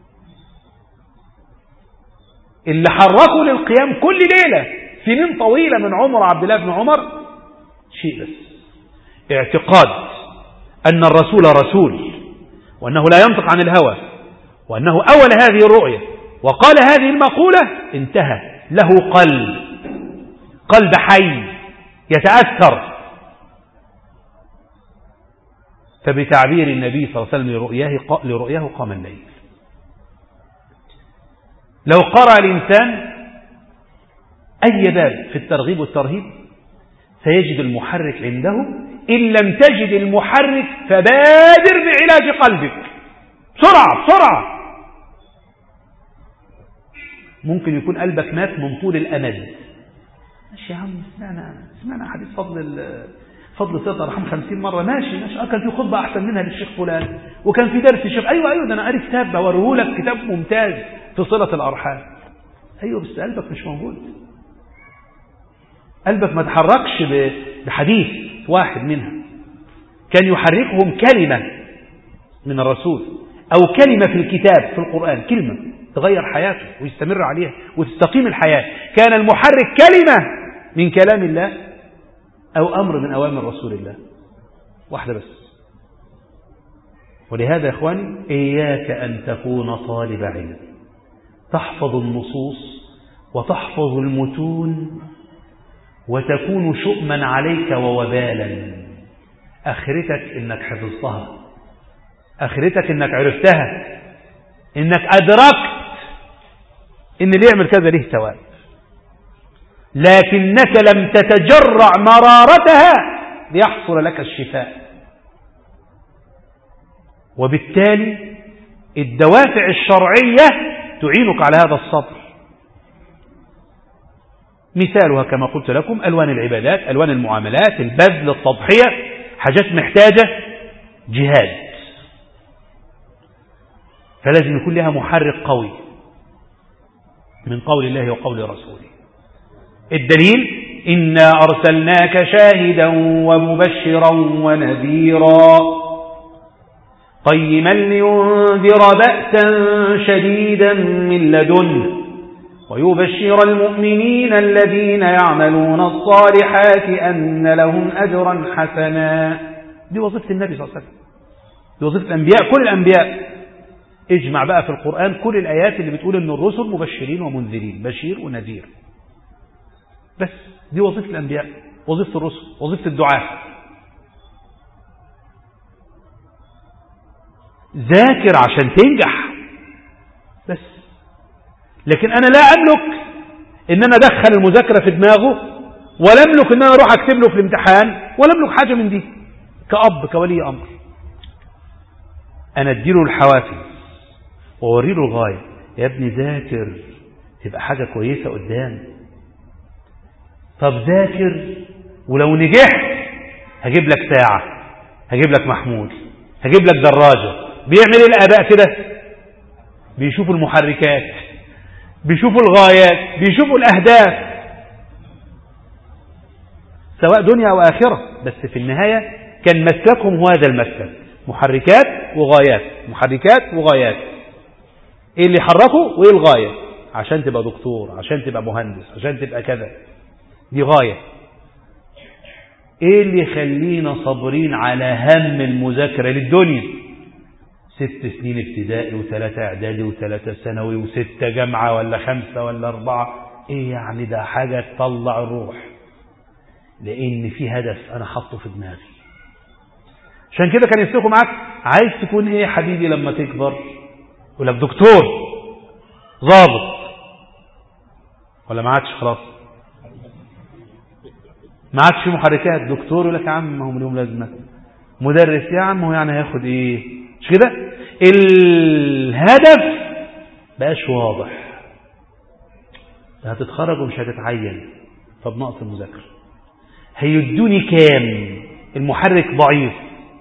اللي حركوا للقيام كل ليلة سنين طويلة من عمر عبد الله بن عمر شيء بس اعتقاد أن الرسول رسول وأنه لا ينطق عن الهوى وأنه أول هذه الرؤية وقال هذه المقولة انتهى له قلب قلب حي يتأثر فبتعبير النبي صلى الله عليه وسلم لرؤياه, لرؤياه قام الليل لو قرأ الإنسان أي باب في الترغيب والترهيب سيجد المحرك عنده إن لم تجد المحرك فبادر بعلاج قلبك بسرعة بسرعة ممكن يكون قلبك مات من طول الأمل ماشي يا عم سمعنا سمعنا حديث فضل فضل سيدنا الرحمن خمسين مرة ماشي ماشي آه كان في خطبة أحسن منها للشيخ فلان وكان في درس الشيخ أيوة أيوة ده أنا قاري كتاب بوريه لك كتاب ممتاز في صلة الأرحام أيوة بس قلبك مش موجود قلبك ما تحركش بحديث واحد منها كان يحركهم كلمة من الرسول أو كلمة في الكتاب في القرآن كلمة تغير حياته ويستمر عليها وتستقيم الحياة كان المحرك كلمة من كلام الله أو أمر من أوامر رسول الله واحدة بس ولهذا يا إخواني إياك أن تكون طالب علم تحفظ النصوص وتحفظ المتون وتكون شؤما عليك ووبالا أخرتك إنك حفظتها أخرتك إنك عرفتها إنك أدركت إن اللي يعمل كذا له ثواب لكنك لم تتجرع مرارتها ليحصل لك الشفاء وبالتالي الدوافع الشرعية تعينك على هذا الصبر مثالها كما قلت لكم ألوان العبادات ألوان المعاملات البذل التضحية حاجات محتاجة جهاد فلازم يكون لها محرك قوي من قول الله وقول رسوله الدليل إنا أرسلناك شاهدا ومبشرا ونذيرا قيما لينذر بأسا شديدا من لدنه ويبشر المؤمنين الذين يعملون الصالحات أن لهم أجرا حسنا دي وظيفة النبي صلى الله عليه وسلم دي وظيفة الأنبياء كل الأنبياء اجمع بقى في القرآن كل الآيات اللي بتقول أن الرسل مبشرين ومنذرين بشير ونذير بس دي وظيفة الأنبياء وظيفة الرسل وظيفة الدعاء ذاكر عشان تنجح بس لكن أنا لا أملك إن أنا أدخل المذاكرة في دماغه ولا أملك إن أنا أروح أكتب له في الامتحان ولا أملك حاجة من دي كأب كولي أمر أنا أديله الحوافز وأوري له الغاية يا ابني ذاكر تبقى حاجة كويسة قدام طب ذاكر ولو نجحت هجيب لك ساعة هجيب لك محمول هجيب لك دراجة بيعمل ايه الآباء كده بيشوفوا المحركات بيشوفوا الغايات بيشوفوا الأهداف سواء دنيا أو آخرة بس في النهاية كان مسلكهم هو هذا المسلك محركات وغايات محركات وغايات ايه اللي حركه وايه الغاية عشان تبقى دكتور عشان تبقى مهندس عشان تبقى كذا دي غاية ايه اللي يخلينا صابرين على هم المذاكرة للدنيا ست سنين ابتدائي وثلاثة اعدادي وثلاثة ثانوي وستة جامعة ولا خمسة ولا اربعة ايه يعني ده حاجة تطلع الروح لان في هدف انا حاطه في دماغي عشان كده كان يسلكوا معاك عايز تكون ايه حبيبي لما تكبر يقول لك دكتور ضابط ولا ما عادش خلاص ما عادش في محركات دكتور يقول لك يا عم ما هو اليوم لازمه مدرس يا عم هو يعني هياخد ايه مش كده الهدف بقاش واضح هتتخرج ومش هتتعين طب نقص المذاكره هيدوني كام المحرك ضعيف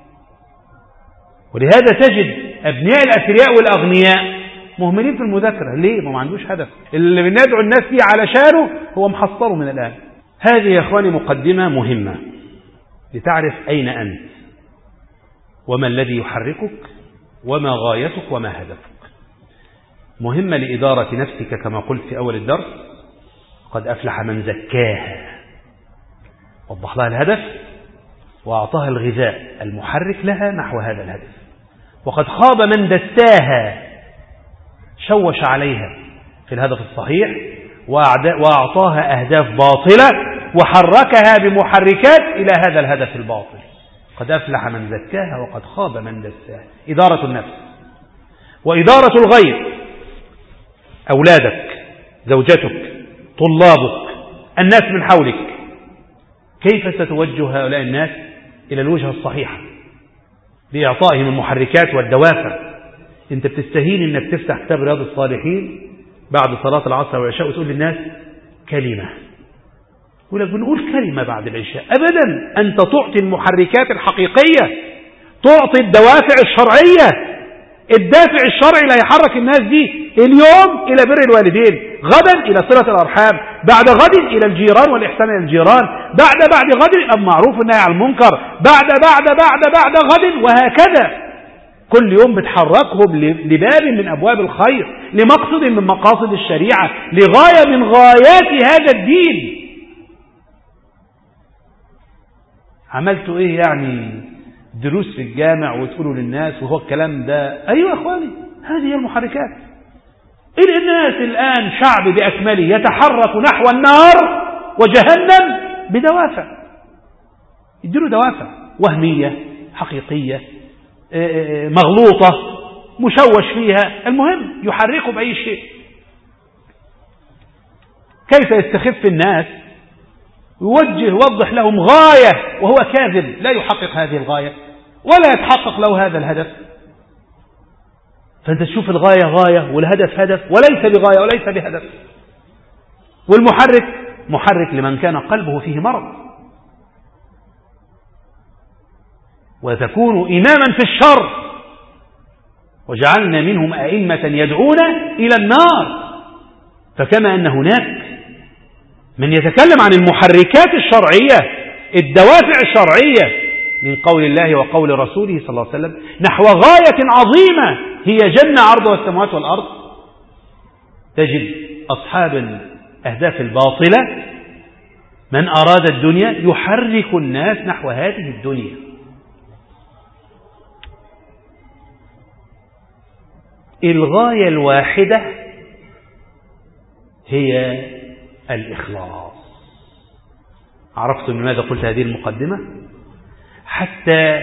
ولهذا تجد أبناء الأثرياء والأغنياء مهملين في المذاكرة ليه؟ ما, ما عندوش هدف اللي بندعو الناس فيه علشانه هو محصره من الآن هذه يا أخواني مقدمة مهمة لتعرف أين أنت وما الذي يحركك وما غايتك وما هدفك مهمة لإدارة نفسك كما قلت في أول الدرس قد أفلح من زكاها وضح لها الهدف وأعطاها الغذاء المحرك لها نحو هذا الهدف وقد خاب من دساها شوش عليها في الهدف الصحيح وأعطاها أهداف باطلة وحركها بمحركات إلى هذا الهدف الباطل قد أفلح من زكاها وقد خاب من دساها إدارة النفس وإدارة الغير أولادك زوجتك طلابك الناس من حولك كيف ستوجه هؤلاء الناس إلى الوجهة الصحيحة بإعطائهم المحركات والدوافع أنت بتستهين أنك تفتح كتاب رياض الصالحين بعد صلاة العصر والعشاء وتقول للناس كلمة يقول لك بنقول كلمة بعد العشاء أبدا أنت تعطي المحركات الحقيقية تعطي الدوافع الشرعية الدافع الشرعي اللي هيحرك الناس دي اليوم إلى بر الوالدين غدا إلى صلة الأرحام بعد غد إلى الجيران والإحسان إلى الجيران بعد بعد غد إلى المعروف والنهي عن المنكر بعد بعد بعد بعد غد وهكذا كل يوم بتحركهم لباب من أبواب الخير لمقصد من مقاصد الشريعة لغاية من غايات هذا الدين عملتوا ايه يعني دروس في الجامع وتقولوا للناس وهو الكلام ده ايوه يا اخواني هذه هي المحركات الناس الآن شعب بأكمله يتحرك نحو النار وجهنم بدوافع يديله دوافع وهمية حقيقية مغلوطة مشوش فيها المهم يحركه بأي شيء كيف يستخف الناس يوجه يوضح لهم غاية وهو كاذب لا يحقق هذه الغاية ولا يتحقق له هذا الهدف فأنت تشوف الغاية غاية والهدف هدف وليس بغاية وليس بهدف والمحرك محرك لمن كان قلبه فيه مرض وتكون إماما في الشر وجعلنا منهم أئمة يدعون إلى النار فكما أن هناك من يتكلم عن المحركات الشرعية الدوافع الشرعية من قول الله وقول رسوله صلى الله عليه وسلم نحو غاية عظيمة هي جنة عرضها السماوات والأرض تجد أصحاب الأهداف الباطلة من أراد الدنيا يحرك الناس نحو هذه الدنيا الغاية الواحدة هي الإخلاص عرفتم لماذا قلت هذه المقدمة حتى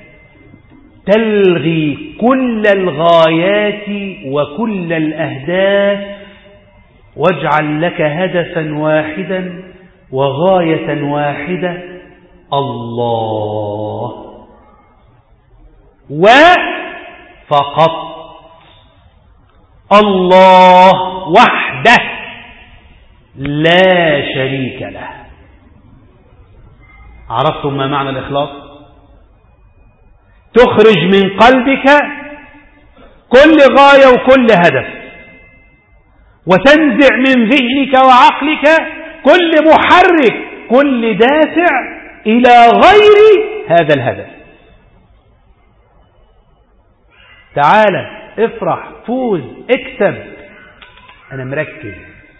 تلغي كل الغايات وكل الأهداف واجعل لك هدفا واحدا وغاية واحدة الله وفقط الله وحده لا شريك له عرفتم ما معنى الإخلاص تخرج من قلبك كل غاية وكل هدف وتنزع من ذهنك وعقلك كل محرك كل دافع إلى غير هذا الهدف تعالى افرح فوز اكسب انا مركز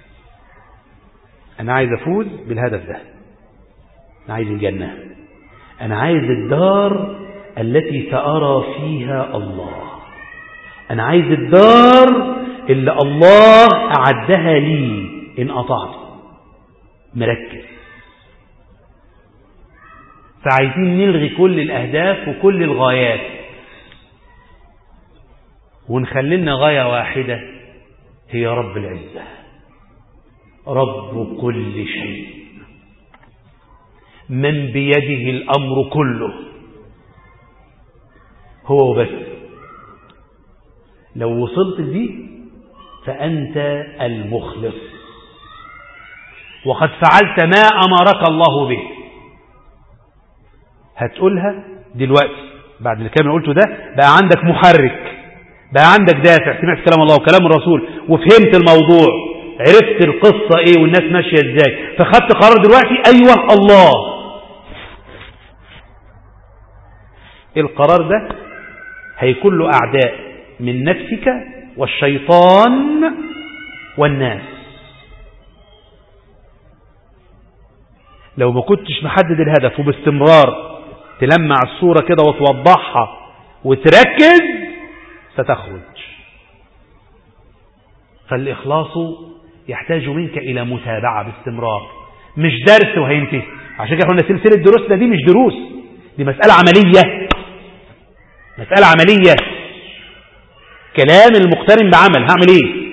انا عايز افوز بالهدف ده انا عايز الجنة انا عايز الدار التي سأرى فيها الله انا عايز الدار اللي الله اعدها لي ان اطعت مركز فعايزين نلغي كل الاهداف وكل الغايات ونخلي لنا غاية واحدة هي رب العزة رب كل شيء من بيده الأمر كله هو بس لو وصلت دي فأنت المخلص وقد فعلت ما أمرك الله به هتقولها دلوقتي بعد الكلام اللي قلته ده بقى عندك محرك بقى عندك دافع سمعت كلام الله وكلام الرسول وفهمت الموضوع عرفت القصة ايه والناس ماشية ازاي فخدت قرار دلوقتي ايوه الله القرار ده هيكون له اعداء من نفسك والشيطان والناس لو ما كنتش محدد الهدف وباستمرار تلمع الصورة كده وتوضحها وتركز ستخرج فالإخلاص يحتاج منك إلى متابعة باستمرار مش درس وهينتهي عشان كده قلنا سلسلة دروسنا دي مش دروس دي مسألة عملية مسألة عملية كلام المقترن بعمل هعمل ايه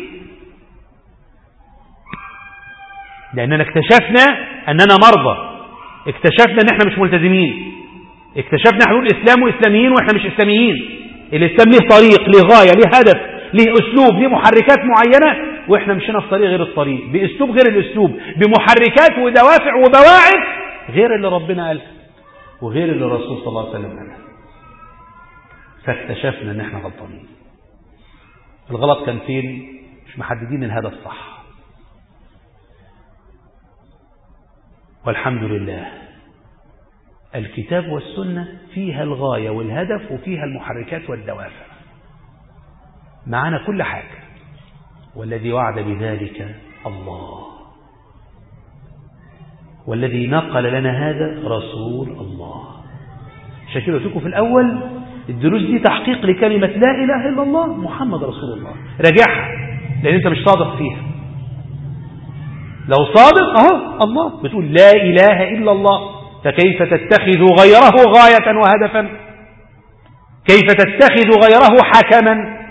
لأننا اكتشفنا أننا مرضى اكتشفنا أن احنا مش ملتزمين اكتشفنا احنا نقول إسلام وإسلاميين وإحنا مش إسلاميين الإسلام ليه طريق ليه غاية ليه هدف ليه أسلوب ليه محركات معينة وإحنا مشينا في طريق غير الطريق بأسلوب غير الأسلوب بمحركات ودوافع وبواعث غير اللي ربنا قال وغير اللي الرسول صلى الله عليه وسلم قال فاكتشفنا ان احنا غلطانين الغلط كان فين مش محددين الهدف صح والحمد لله الكتاب والسنة فيها الغاية والهدف وفيها المحركات والدوافع معنا كل حاجة والذي وعد بذلك الله والذي نقل لنا هذا رسول الله شكرا لكم في الأول الدروس دي تحقيق لكلمة لا إله إلا الله محمد رسول الله راجعها لأن أنت مش صادق فيها لو صادق أهو الله بتقول لا إله إلا الله فكيف تتخذ غيره غاية وهدفا كيف تتخذ غيره حكما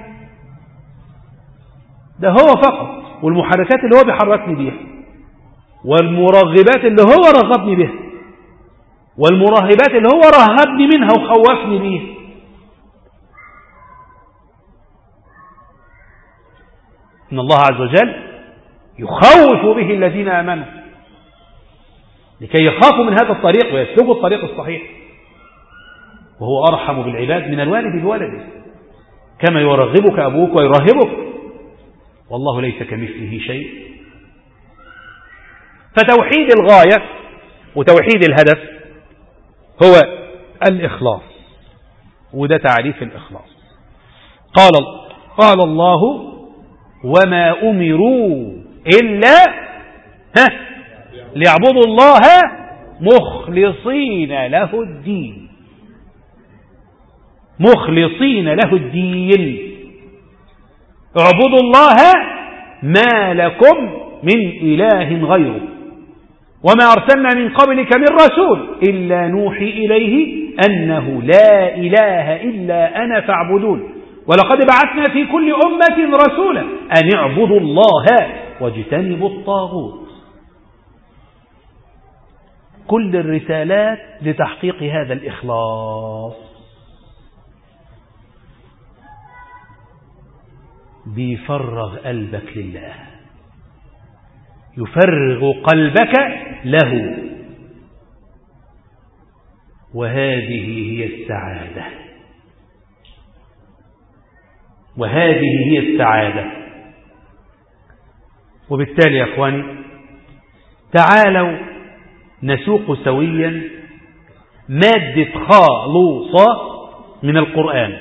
ده هو فقط والمحركات اللي هو بيحركني بيها والمرغبات اللي هو رغبني بها والمراهبات اللي هو رهبني منها وخوفني بيها إن الله عز وجل يخوف به الذين آمنوا لكي يخافوا من هذا الطريق ويسلكوا الطريق الصحيح وهو أرحم بالعباد من الوالد بولده كما يرغبك أبوك ويرهبك والله ليس كمثله شيء فتوحيد الغاية وتوحيد الهدف هو الإخلاص وده تعريف الإخلاص قال قال الله وما أمروا إلا ها ليعبدوا الله مخلصين له الدين مخلصين له الدين اعبدوا الله ما لكم من إله غيره وما أرسلنا من قبلك من رسول إلا نوحي إليه أنه لا إله إلا أنا فاعبدون ولقد بعثنا في كل أمة رسولا أن اعبدوا الله واجتنبوا الطاغوت كل الرسالات لتحقيق هذا الإخلاص بيفرغ قلبك لله يفرغ قلبك له وهذه هي السعادة وهذه هي السعادة وبالتالي يا أخواني تعالوا نسوق سويا مادة خالوصة من القرآن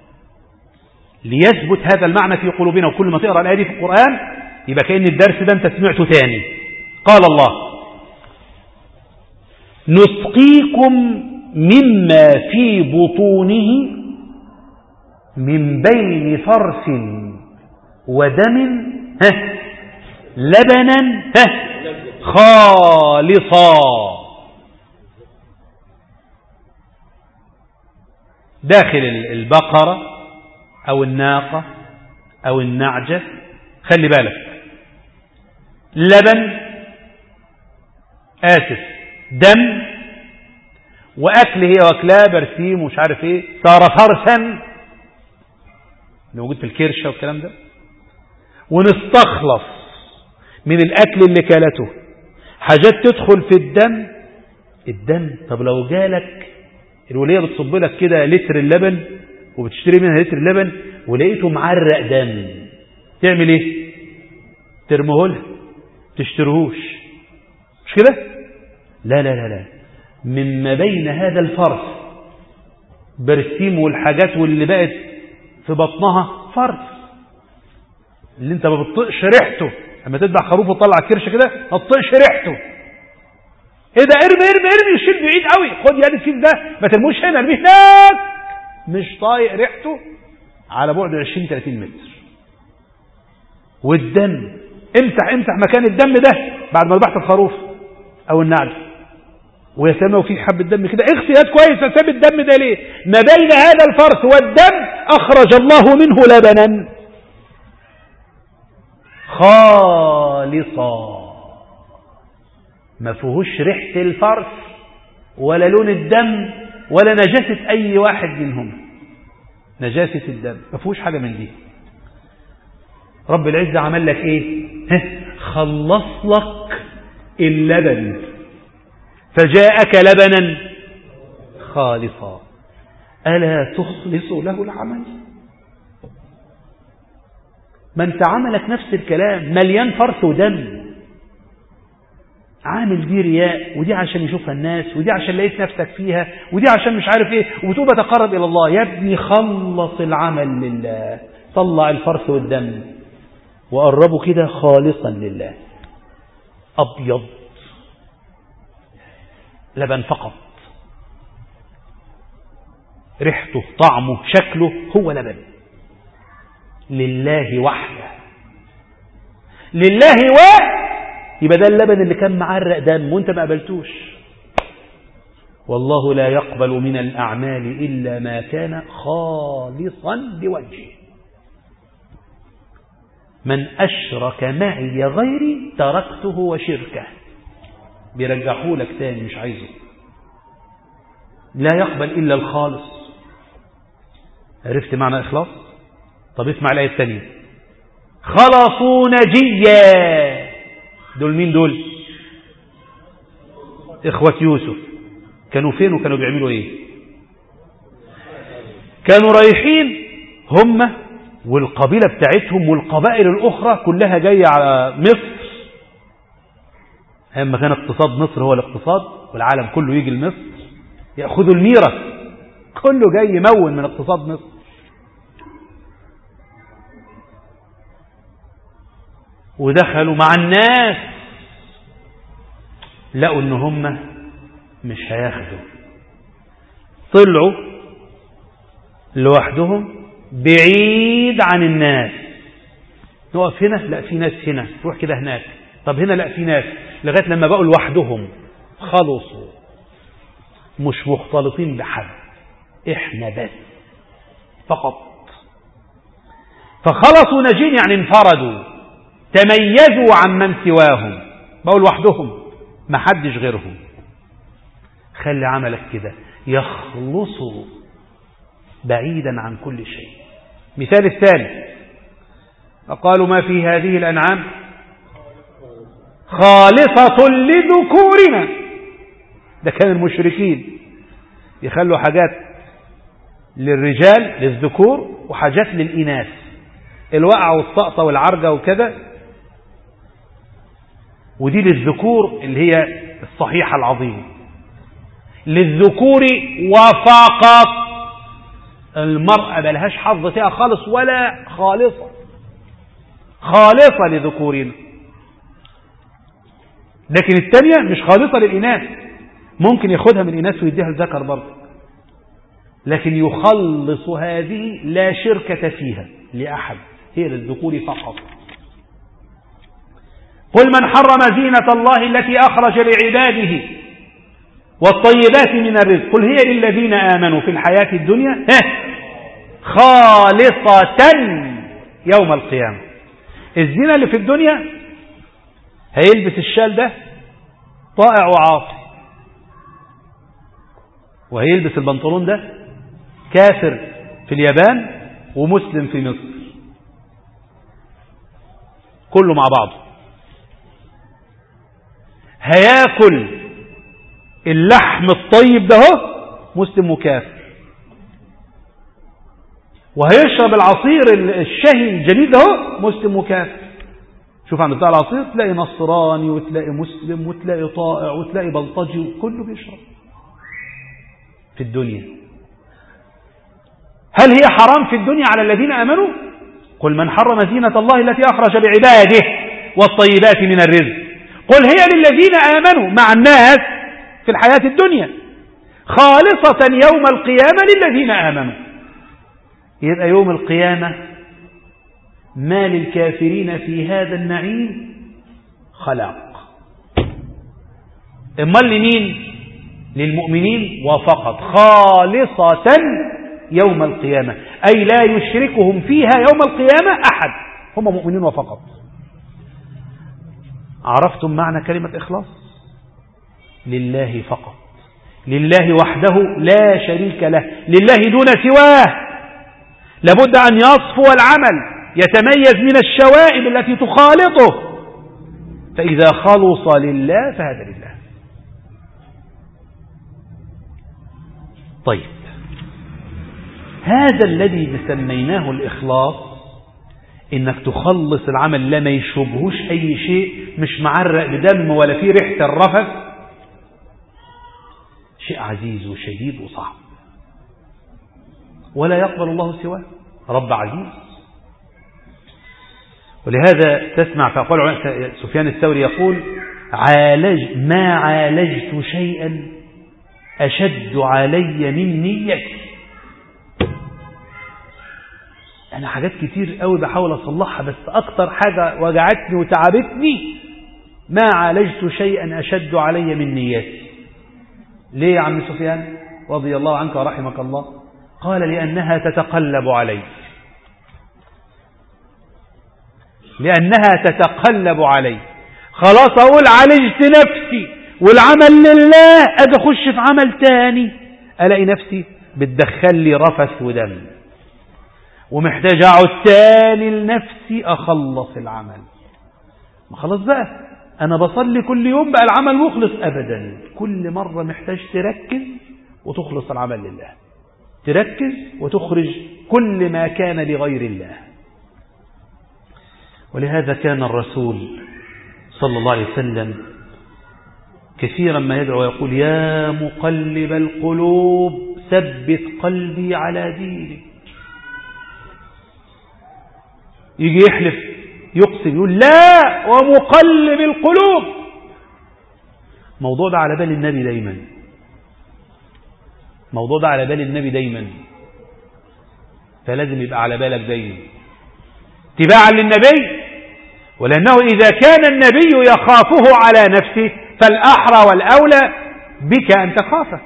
ليثبت هذا المعنى في قلوبنا وكل ما تقرأ الآية دي في القرآن يبقى كأن الدرس ده أنت سمعته تاني قال الله نسقيكم مما في بطونه من بين فرث ودم ها لبنا ها خالصا داخل البقرة أو الناقة أو النعجة خلي بالك لبن آسف دم وأكل هي واكلاه برسيم ومش عارف ايه صار فرسا اللي موجود في الكرشة والكلام ده ونستخلص من الأكل اللي كالته حاجات تدخل في الدم الدم طب لو جالك الولية بتصب لك كده لتر اللبن وبتشتري منها لتر اللبن ولقيته معرق دم تعمل ايه ترميه لها تشتريهوش مش كده لا لا لا لا مما بين هذا الفرس برسيم والحاجات واللي بقت في بطنها فرس اللي انت ما بتطقش ريحته لما تذبح خروف وتطلع الكرش كده ما تطقش ريحته ايه ده ارمي ارمي ارمي شيل بعيد قوي خد يد الكيس ده ما ترموش هنا ارميه هناك مش طايق ريحته على بعد 20 30 متر والدم امسح امسح مكان الدم ده بعد ما ذبحت الخروف او النعل ويا سلام لو في حبه دم كده اغسل يد كويس ساب الدم ده ليه ما بين هذا الفرس والدم اخرج الله منه لبنا خالصا ما فيهوش ريحه الفرس ولا لون الدم ولا نجاسه اي واحد منهم نجاسه الدم ما فيهوش حاجه من دي رب العزة عمل لك ايه خلص لك اللبن فجاءك لبنا خالصا ألا تخلص له العمل ما انت عملك نفس الكلام مليان فرث ودم عامل دي رياء ودي عشان يشوفها الناس ودي عشان لقيت نفسك فيها ودي عشان مش عارف ايه وبتقول بتقرب الى الله يا ابني خلص العمل لله طلع الفرث والدم وقربه كده خالصا لله أبيض لبن فقط ريحته طعمه شكله هو لبن لله وحده لله و يبقى ده اللبن اللي كان معرق دم وانت ما قبلتوش والله لا يقبل من الأعمال إلا ما كان خالصا لوجهه من أشرك معي غيري تركته وشركه بيرجحوا لك تاني مش عايزه لا يقبل إلا الخالص عرفت معنى إخلاص طب اسمع الآية الثانية خلصوا نجيا دول مين دول إخوة يوسف كانوا فين وكانوا بيعملوا إيه كانوا رايحين هم والقبيلة بتاعتهم والقبائل الأخرى كلها جاية على مصر أما كان اقتصاد مصر هو الاقتصاد والعالم كله يجي لمصر يأخذوا الميرة كله جاي يمون من اقتصاد مصر ودخلوا مع الناس لقوا ان هم مش هياخدوا طلعوا لوحدهم بعيد عن الناس نقف هنا لا في ناس هنا تروح كده هناك طب هنا لا في ناس لغاية لما بقوا لوحدهم خلصوا مش مختلطين بحد احنا بس فقط فخلصوا نجين يعني انفردوا تميزوا عن من سواهم بقوا لوحدهم ما حدش غيرهم خلي عملك كده يخلصوا بعيدا عن كل شيء مثال الثاني فقالوا ما في هذه الأنعام خالصة لذكورنا ده كان المشركين يخلوا حاجات للرجال للذكور وحاجات للإناث الوقعة والسقطة والعرجة وكذا ودي للذكور اللي هي الصحيحة العظيمة للذكور وفقط المرأة بلهاش حظ فيها خالص ولا خالصة خالصة لذكورنا لكن الثانية مش خالصة للإناث ممكن ياخدها من الإناث ويديها الذكر برضه لكن يخلص هذه لا شركة فيها لأحد هي للذكور فقط قل من حرم زينة الله التي أخرج لعباده والطيبات من الرزق قل هي للذين آمنوا في الحياة الدنيا خالصة يوم القيامة الزينة اللي في الدنيا هيلبس الشال ده طائع وعاصي وهيلبس البنطلون ده كافر في اليابان ومسلم في مصر كله مع بعضه هياكل اللحم الطيب ده مسلم وكافر وهيشرب العصير الشهي الجديد ده مسلم وكافر شوف عند بتاع العصير تلاقي نصراني وتلاقي مسلم وتلاقي طائع وتلاقي بلطجي كله بيشرب في الدنيا هل هي حرام في الدنيا على الذين آمنوا قل من حرم زينة الله التي أخرج لعباده والطيبات من الرزق قل هي للذين آمنوا مع الناس في الحياة الدنيا خالصة يوم القيامة للذين آمنوا يبقى يوم القيامة ما للكافرين في هذا النعيم خلاق اما لمين للمؤمنين وفقط خالصة يوم القيامة أي لا يشركهم فيها يوم القيامة أحد هم مؤمنين وفقط عرفتم معنى كلمة إخلاص لله فقط لله وحده لا شريك له لله دون سواه لابد أن يصفو العمل يتميز من الشوائب التي تخالطه فإذا خلص لله فهذا لله طيب هذا الذي سميناه الإخلاص إنك تخلص العمل لا ما يشبهوش أي شيء مش معرق بدم ولا فيه ريحة الرفث شيء عزيز وشديد وصعب ولا يقبل الله سواه رب عزيز ولهذا تسمع فقال سفيان الثوري يقول عالج ما عالجت شيئا أشد علي من نيتي أنا حاجات كتير قوي بحاول أصلحها بس أكتر حاجة وجعتني وتعبتني ما عالجت شيئا أشد علي من نيتي ليه يا عم سفيان رضي الله عنك ورحمك الله قال لأنها تتقلب علي لأنها تتقلب علي خلاص أقول عالجت نفسي والعمل لله أجي أخش في عمل تاني ألاقي نفسي بتدخل لي رفث ودم ومحتاج اقعد تاني لنفسي اخلص العمل ما خلاص بقى انا بصلي كل يوم بقى العمل مخلص ابدا كل مرة محتاج تركز وتخلص العمل لله تركز وتخرج كل ما كان لغير الله ولهذا كان الرسول صلى الله عليه وسلم كثيرا ما يدعو ويقول يا مقلب القلوب ثبت قلبي على دينك يجي يحلف يقسم يقول لا ومقلب القلوب موضوع ده على بال النبي دايما موضوع ده على بال النبي دايما فلازم يبقى على بالك دايما اتباعا للنبي ولأنه إذا كان النبي يخافه على نفسه فالأحرى والأولى بك أن تخافه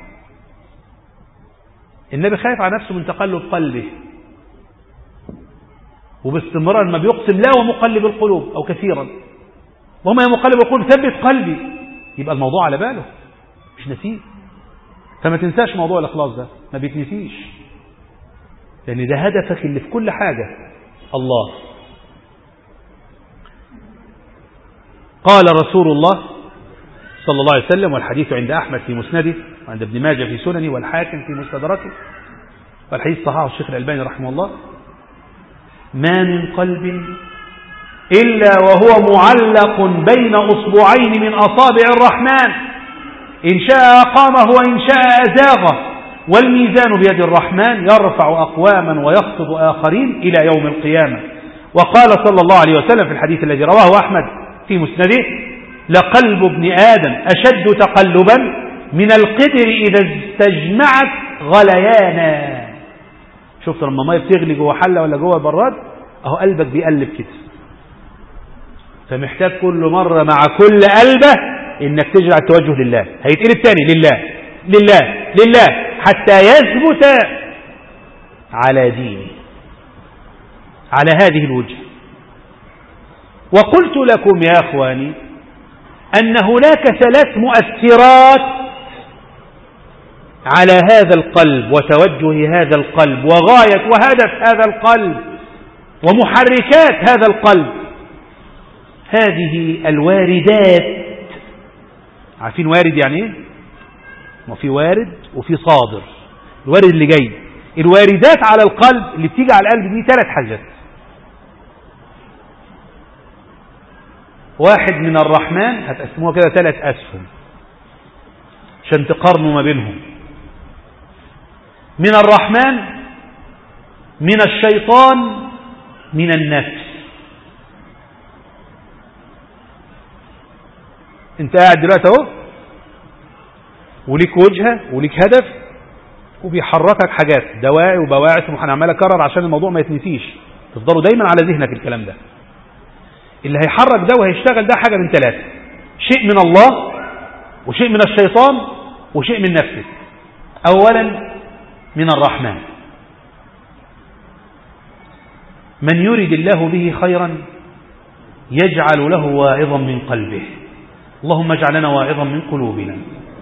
النبي خايف على نفسه من تقلب قلبه وباستمرار ما بيقسم لا ومقلب القلوب أو كثيرا وما يا مقلب القلوب ثبت قلبي يبقى الموضوع على باله مش نسيه فما تنساش موضوع الإخلاص ده ما بيتنسيش لأن ده هدفك اللي في كل حاجة الله قال رسول الله صلى الله عليه وسلم والحديث عند أحمد في مسنده وعند ابن ماجه في سننه والحاكم في مستدركه والحديث صححه الشيخ الألباني رحمه الله ما من قلب إلا وهو معلق بين أصبعين من أصابع الرحمن إن شاء أقامه وإن شاء أزاغه والميزان بيد الرحمن يرفع أقواما ويخفض آخرين إلى يوم القيامة وقال صلى الله عليه وسلم في الحديث الذي رواه أحمد في مسنده لقلب ابن آدم أشد تقلبا من القدر إذا استجمعت غليانا شفت لما ميه بتغلي جوه حله ولا جوه براد اهو قلبك بيقلب كده فمحتاج كل مرة مع كل قلبه انك تجعل التوجه لله هيتقلب تاني لله لله لله حتى يثبت على دينه على هذه الوجه وقلت لكم يا أخواني أن هناك ثلاث مؤثرات على هذا القلب وتوجه هذا القلب وغاية وهدف هذا القلب ومحركات هذا القلب هذه الواردات عارفين وارد يعني ايه ما في وارد وفي صادر الوارد اللي جاي الواردات على القلب اللي بتيجي على القلب دي ثلاث حاجات واحد من الرحمن هتقسموها كده ثلاث أسهم عشان تقارنوا ما بينهم من الرحمن من الشيطان من النفس انت قاعد دلوقتي اهو وليك وجهه وليك هدف وبيحركك حاجات دواعي وبواعث وانا عمال اكرر عشان الموضوع ما يتنسيش تفضلوا دايما على ذهنك الكلام ده اللي هيحرك ده وهيشتغل ده حاجه من ثلاثه شيء من الله وشيء من الشيطان وشيء من نفسك اولا من الرحمن من يرد الله به خيرا يجعل له واعظا من قلبه اللهم اجعلنا واعظا من قلوبنا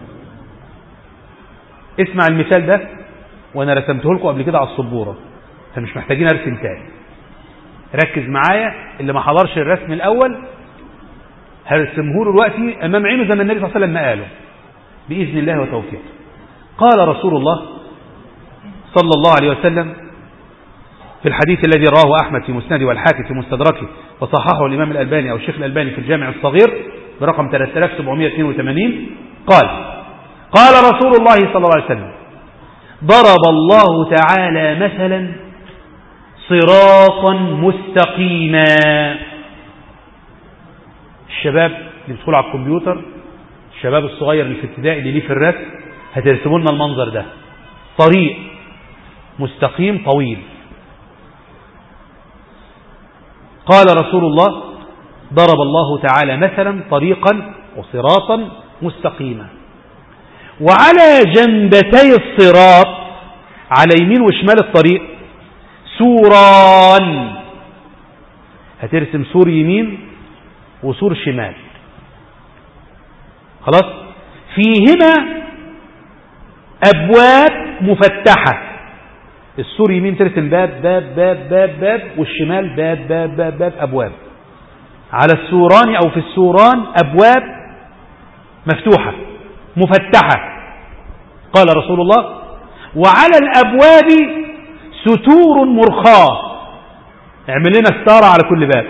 اسمع المثال ده وانا رسمته لكم قبل كده على السبوره فمش محتاجين ارسم تاني ركز معايا اللي ما حضرش الرسم الاول هرسمه له دلوقتي امام عينه زي ما النبي صلى الله عليه وسلم ما قاله باذن الله وتوفيقه قال رسول الله صلى الله عليه وسلم في الحديث الذي رواه أحمد في مسنده والحاكم في مستدركه وصححه الإمام الألباني أو الشيخ الألباني في الجامع الصغير برقم 3782 قال قال رسول الله صلى الله عليه وسلم ضرب الله تعالى مثلا صراطا مستقيما الشباب اللي بيدخلوا على الكمبيوتر الشباب الصغير اللي في ابتدائي اللي ليه في الرسم هترسموا لنا المنظر ده طريق مستقيم طويل قال رسول الله ضرب الله تعالى مثلا طريقا وصراطا مستقيما وعلى جنبتي الصراط على يمين وشمال الطريق سوران هترسم سور يمين وسور شمال خلاص فيهما أبواب مفتحة السور يمين ترسم باب باب باب باب باب والشمال باب باب باب باب أبواب على السوران أو في السوران أبواب مفتوحة مفتحة قال رسول الله وعلى الأبواب ستور مرخاة اعمل لنا ستارة على كل باب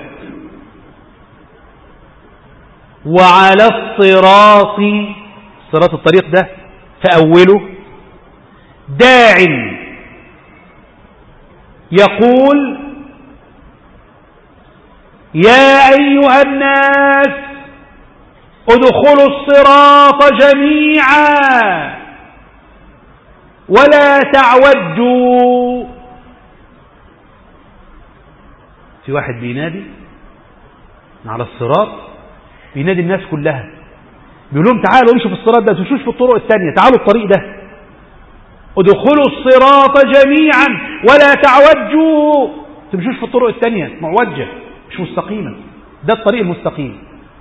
وعلى الصراط صراط الطريق ده فأوله داع يقول يا أيها الناس ادخلوا الصراط جميعا ولا تعوجوا في واحد بينادي على الصراط بينادي الناس كلها بيقول لهم تعالوا امشوا في الصراط ده تمشوش في الطرق الثانية تعالوا الطريق ده ادخلوا الصراط جميعا ولا تعوجوا تمشوش في الطرق الثانية معوجة مش مستقيمة ده الطريق المستقيم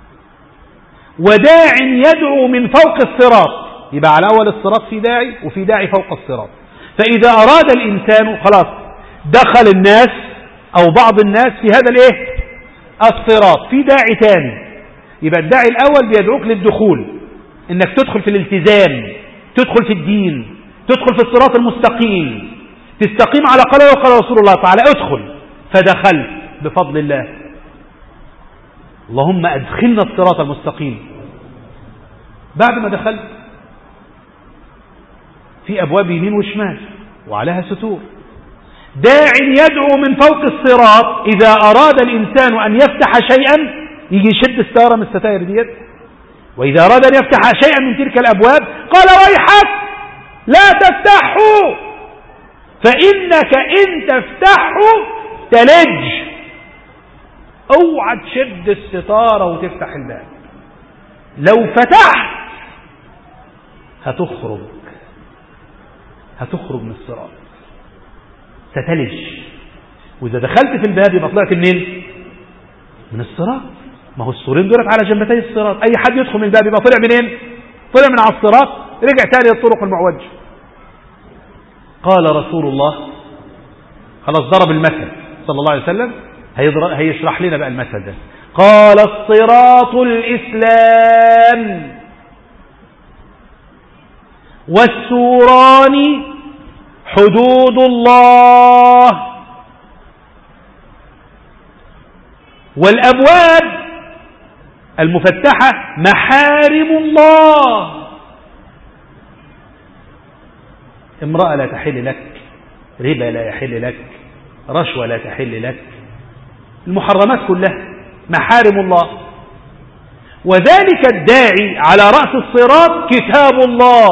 وداع يدعو من فوق الصراط يبقى على أول الصراط في داعي وفي داعي فوق الصراط فإذا أراد الإنسان خلاص دخل الناس أو بعض الناس في هذا الإيه الصراط في داعي تاني يبقى الداعي الأول بيدعوك للدخول إنك تدخل في الالتزام تدخل في الدين تدخل في الصراط المستقيم تستقيم على قال وقال رسول الله تعالى ادخل فدخلت بفضل الله اللهم أدخلنا الصراط المستقيم بعد ما دخلت في أبواب يمين وشمال وعليها ستور داع يدعو من فوق الصراط إذا أراد الإنسان أن يفتح شيئا يجي يشد الستارة من الستائر ديت وإذا أراد أن يفتح شيئا من تلك الأبواب قال ويحك لا تفتحه فإنك إن تفتحه تلج اوعى تشد الستارة وتفتح الباب لو فتحت هتخرج هتخرج من الصراط ستلج وإذا دخلت في الباب يبقى طلعت منين من الصراط ما هو السورين دولت على جنبتي الصراط أي حد يدخل من الباب يبقى طلع منين طلع من على الصراط رجع تاني للطرق المعوج قال رسول الله خلاص ضرب المثل صلى الله عليه وسلم هيشرح لنا بقى المثل ده قال الصراط الإسلام والسوران حدود الله والأبواب المفتحة محارم الله امرأة لا تحل لك ربا لا يحل لك رشوة لا تحل لك المحرمات كلها محارم الله وذلك الداعي على رأس الصراط كتاب الله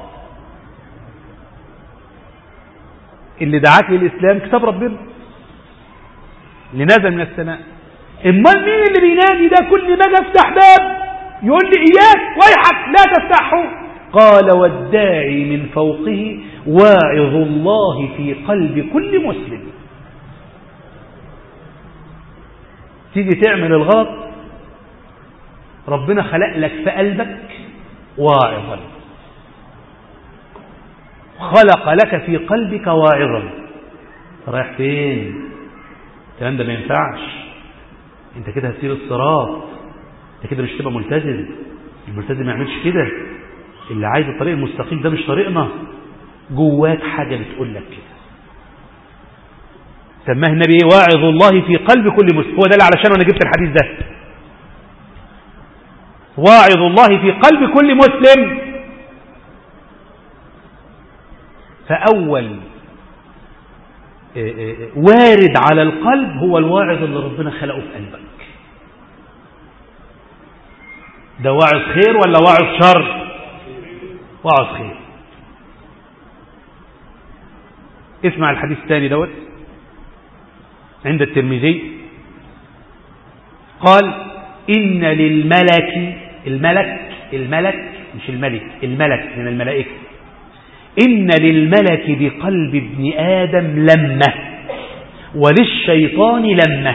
اللي دعاك للإسلام كتاب ربنا اللي نزل من السماء امال مين اللي بينادي ده كل ما افتح باب يقول لي اياك ويحك لا تفتحه قال والداعي من فوقه واعظ الله في قلب كل مسلم تيجي تعمل الغلط ربنا خلق لك في قلبك واعظا خلق لك في قلبك واعظا رايح فين الكلام ده ما ينفعش انت كده هتسير الصراط انت كده مش تبقى ملتزم الملتزم ما يعملش كده اللي عايز الطريق المستقيم ده مش طريقنا جواك حاجة بتقول لك كده سماه النبي ايه واعظ الله في قلب كل مسلم هو ده اللي علشان انا جبت الحديث ده واعظ الله في قلب كل مسلم فأول آه، آه، آه، وارد على القلب هو الواعظ اللي ربنا خلقه في قلبك ده واعظ خير ولا واعظ شر واعظ خير اسمع الحديث الثاني دوت عند الترمذي قال إن للملك الملك الملك مش الملك الملك من الملائكة إن للملك بقلب ابن آدم لمة وللشيطان لمة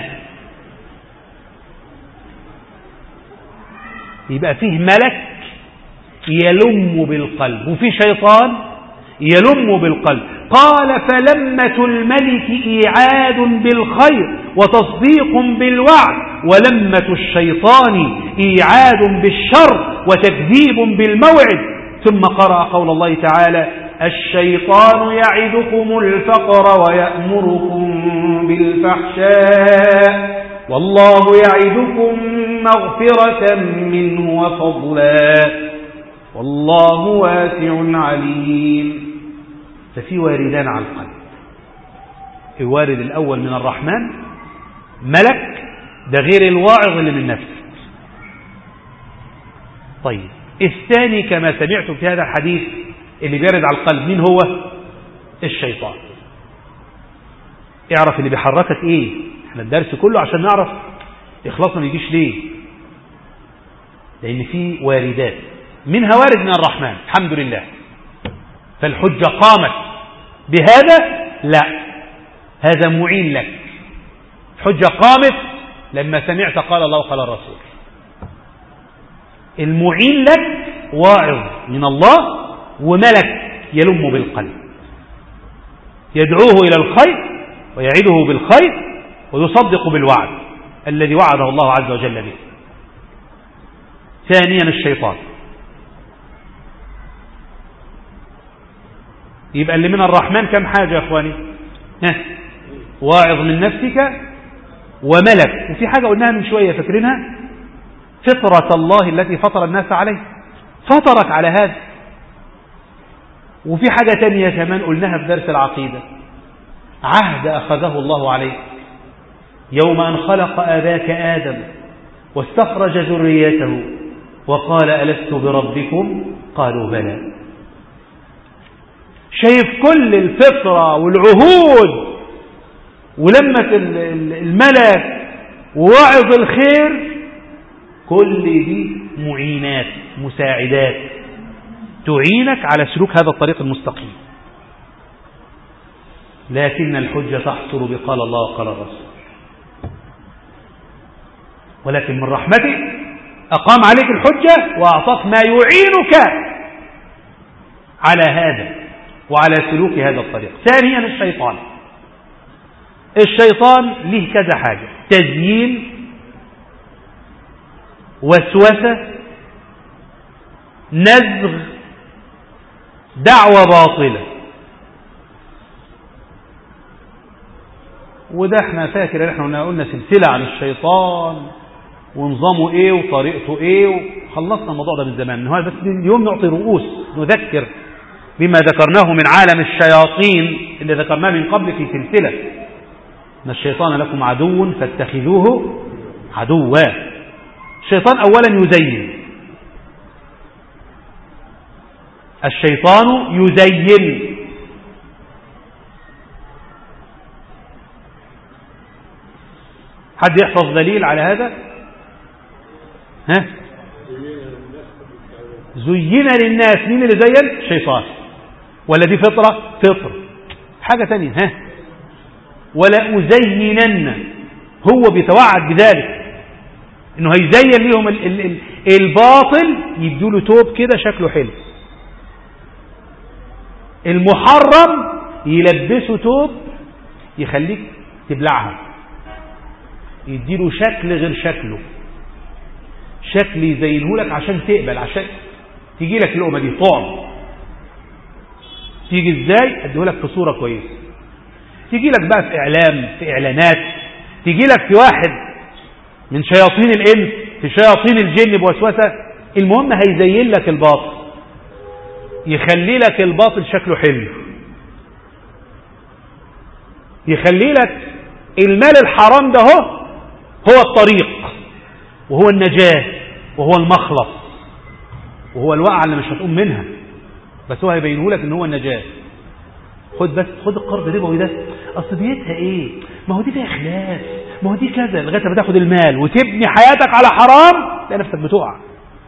يبقى فيه ملك يلم بالقلب وفي شيطان يلم بالقلب قال فلمة الملك إيعاد بالخير وتصديق بالوعد ولمة الشيطان إيعاد بالشر وتكذيب بالموعد ثم قرأ قول الله تعالى الشيطان يعدكم الفقر ويأمركم بالفحشاء والله يعدكم مغفرة منه وفضلا والله واسع عليم ففي واردان على القلب الوارد الأول من الرحمن ملك ده غير الواعظ اللي من نفسه طيب الثاني كما سمعتم في هذا الحديث اللي بيرد على القلب مين هو الشيطان اعرف اللي بيحركك ايه احنا الدرس كله عشان نعرف اخلاصنا ما يجيش ليه لان في واردات منها وارد من الرحمن الحمد لله فالحجة قامت بهذا لا هذا معين لك الحجة قامت لما سمعت قال الله وقال الرسول المعين لك واعظ من الله وملك يلم بالقلب يدعوه إلى الخير ويعده بالخير ويصدق بالوعد الذي وعده الله عز وجل به ثانيا الشيطان يبقى اللي من الرحمن كم حاجة يا أخواني ها واعظ من نفسك وملك وفي حاجة قلناها من شوية فاكرينها فطرة الله التي فطر الناس عليه فطرك على هذا وفي حاجة تانية كمان قلناها في درس العقيدة عهد أخذه الله عليه يوم أن خلق آباك آدم واستخرج ذريته وقال ألست بربكم قالوا بلى شايف كل الفطرة والعهود ولمة الملك وواعظ الخير كل دي معينات مساعدات تعينك على سلوك هذا الطريق المستقيم لكن الحجة تحصر بقال الله وقال الرسول ولكن من رحمته أقام عليك الحجة وأعطاك ما يعينك على هذا وعلى سلوك هذا الطريق ثانيا الشيطان الشيطان له كذا حاجة تزيين وسوسة نزغ دعوة باطلة وده احنا فاكر ان احنا قلنا سلسلة عن الشيطان ونظامه ايه وطريقته ايه وخلصنا الموضوع ده من زمان هو بس اليوم نعطي رؤوس نذكر بما ذكرناه من عالم الشياطين اللي ذكرناه من قبل في سلسلة ان الشيطان لكم عدو فاتخذوه عدوا الشيطان اولا يزين الشيطان يزين حد يحفظ دليل على هذا ها زين للناس مين اللي زين الشيطان ولا دي فطرة فطر حاجة تانية ها ولا أزينن هو بيتوعد بذلك انه هيزين ليهم ال ال ال الباطل يدوا له توب كده شكله حلو المحرم يلبسه توب يخليك تبلعها يديله شكل غير شكله شكل يزينه لك عشان تقبل عشان تيجي لك اللقمه دي طعم تيجي ازاي اديه لك في صوره كويسه تيجي لك بقى في اعلام في اعلانات تيجي لك في واحد من شياطين الانس في شياطين الجن بوسوسه المهم هيزين لك الباطل يخلي لك الباطل شكله حلو يخلي لك المال الحرام ده هو هو الطريق وهو النجاة وهو المخلص وهو الوقعة اللي مش هتقوم منها بس هو هيبينه لك ان هو النجاة خد بس خد القرض ربوي ده اصل ديتها ايه ما هو دي فيها خلاف ما هو دي كذا لغايه ما تاخد المال وتبني حياتك على حرام تلاقي نفسك بتقع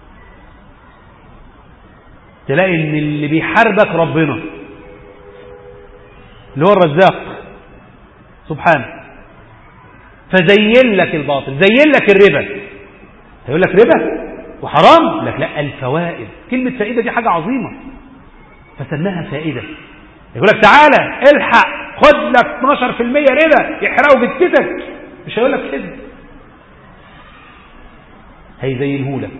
تلاقي ان اللي بيحاربك ربنا اللي هو الرزاق سبحانه فزين لك الباطل زين لك الربا هيقول لك ربا وحرام لك لا الفوائد كلمة فائدة دي حاجة عظيمة فسماها فائدة يقول لك تعالى الحق خد لك 12% ربا يحرقوا جتتك مش هيقول لك كده هيزينه لك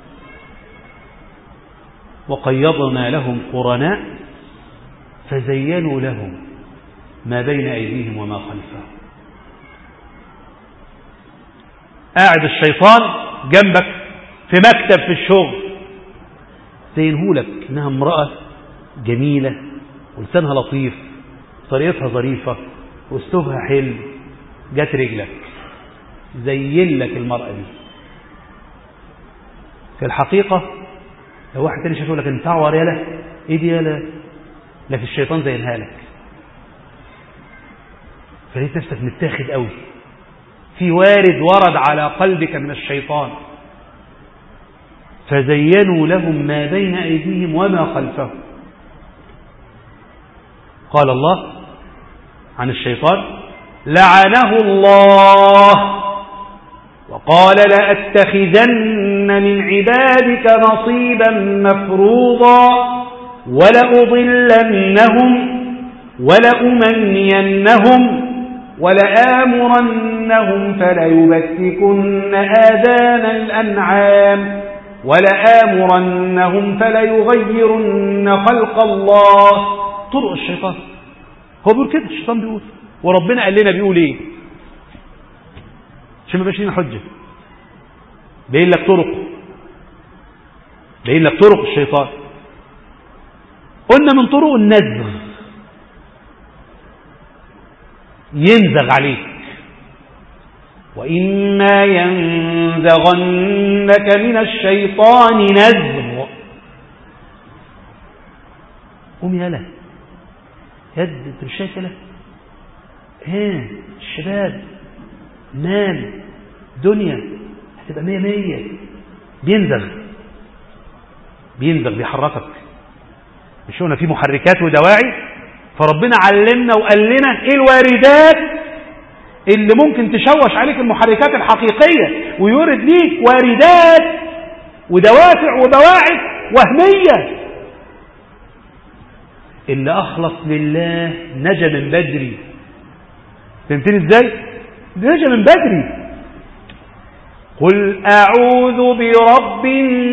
وقيضنا لهم قرناء فزينوا لهم ما بين أيديهم وما خلفهم قاعد الشيطان جنبك في مكتب في الشغل زينهولك انها امرأة جميلة ولسانها لطيف طريقتها ظريفة واسلوبها حلو جت رجلك زين لك المرأة دي في الحقيقة لو واحد تاني شاف لك انت تعور يالا ايه دي يالا لكن الشيطان زينها لك فلقيت نفسك متاخد قوي في وارد ورد على قلبك من الشيطان فزينوا لهم ما بين أيديهم وما خلفهم قال الله عن الشيطان لعنه الله وقال لأتخذن من عبادك نصيبا مفروضا ولأضلنهم ولأمنينهم ولآمرنهم فليبتكن آذان الأنعام ولآمرنهم فليغيرن خلق الله طرق الشيطان هو بيقول كده الشيطان بيقول وربنا قال لنا بيقول ايه عشان ما بقاش حجه باين لك طرق باين لك طرق الشيطان قلنا من طرق النزغ ينزغ عليك وإما ينزغنك من الشيطان نزغ قوم يالا يد ترشاكلة ها الشباب مال دنيا هتبقى مية مية بينزغ بينزغ بيحركك مش هنا في محركات ودواعي فربنا علمنا وقال لنا ايه الواردات اللي ممكن تشوش عليك المحركات الحقيقية ويورد ليك واردات ودوافع وبواعث وهمية اللي أخلص لله نجا من بدري فهمتني ازاي نجا من بدري قل أعوذ برب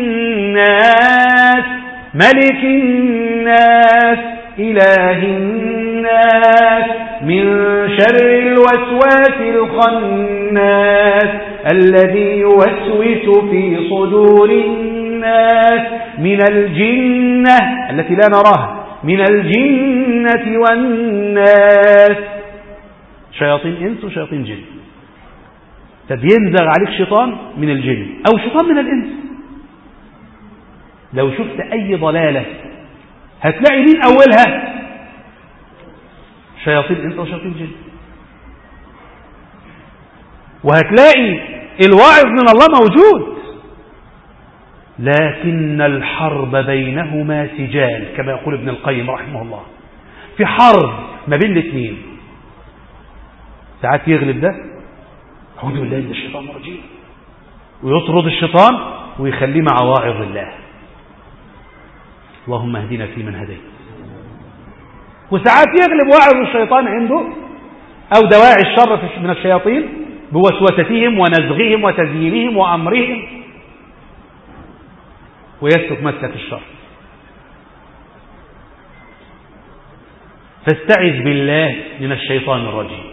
الناس ملك الناس إله الناس من شر الوسواس الخناس الذي يوسوس في صدور الناس من الجنة التي لا نراها من الجنة والناس شياطين إنس وشياطين جن فبينزغ عليك شيطان من الجن أو شيطان من الإنس لو شفت أي ضلالة هتلاقي مين أولها شياطين انت وشياطين جن وهتلاقي الواعظ من الله موجود لكن الحرب بينهما سجال كما يقول ابن القيم رحمه الله في حرب ما بين الاثنين ساعات يغلب ده أعوذ بالله من الشيطان الرجيم ويطرد الشيطان ويخليه مع واعظ الله اللهم اهدنا فيمن هديت وساعات يغلب واعظ الشيطان عنده أو دواعي الشر من الشياطين بوسوستهم ونزغهم وتزيينهم وأمرهم ويسلك مسلك الشر فاستعذ بالله من الشيطان الرجيم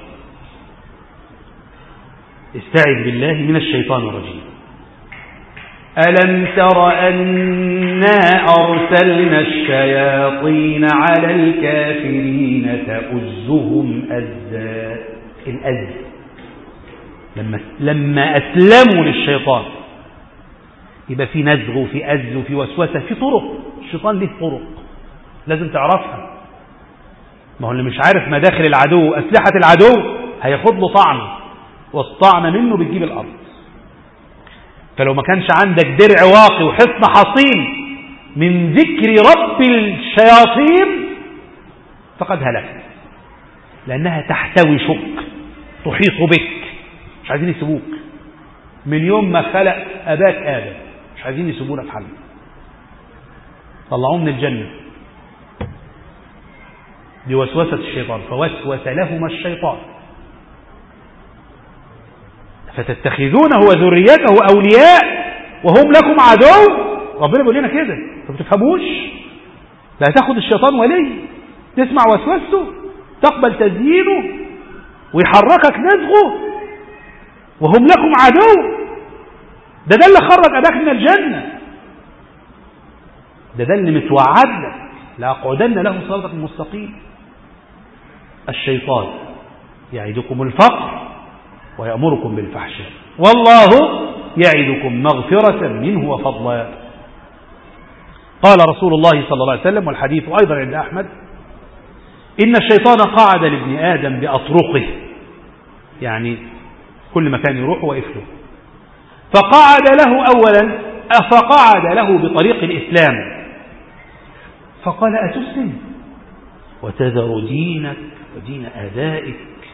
استعذ بالله من الشيطان الرجيم ألم تر أنا أرسلنا الشياطين على الكافرين تأزهم أزا الأز لما, لما أسلموا للشيطان يبقى في نزغ وفي أز وفي وسوسة في طرق الشيطان له طرق لازم تعرفها ما هو اللي مش عارف مداخل العدو أسلحة العدو هياخد له طعن والطعن منه بتجيب الأرض فلو ما كانش عندك درع واقي وحصن حصين من ذكر رب الشياطين فقد هلكت لأنها تحتوي شك تحيط بك مش عايزين يسيبوك من يوم ما خلق أباك آدم مش عايزين يسيبونا في حل طلعوه من الجنة بوسوسة الشيطان فوسوس لهما الشيطان فتتخذونه وذريته أولياء وهم لكم عدو ربنا بيقول لنا كده انتوا ما بتفهموش لا تاخد الشيطان ولي تسمع وسوسته تقبل تزيينه ويحركك نزغه وهم لكم عدو ده ده اللي خرج أباك من الجنة ده ده اللي متوعد لك لأقعدن له صراطك المستقيم الشيطان يعدكم الفقر ويأمركم بالفحشاء والله يعدكم مغفرة منه وفضلا قال رسول الله صلى الله عليه وسلم والحديث أيضا عند أحمد إن الشيطان قعد لابن آدم بأطرقه يعني كل مكان يروح وإفله فقعد له أولا فقعد له بطريق الإسلام فقال أتسلم وتذر دينك ودين آبائك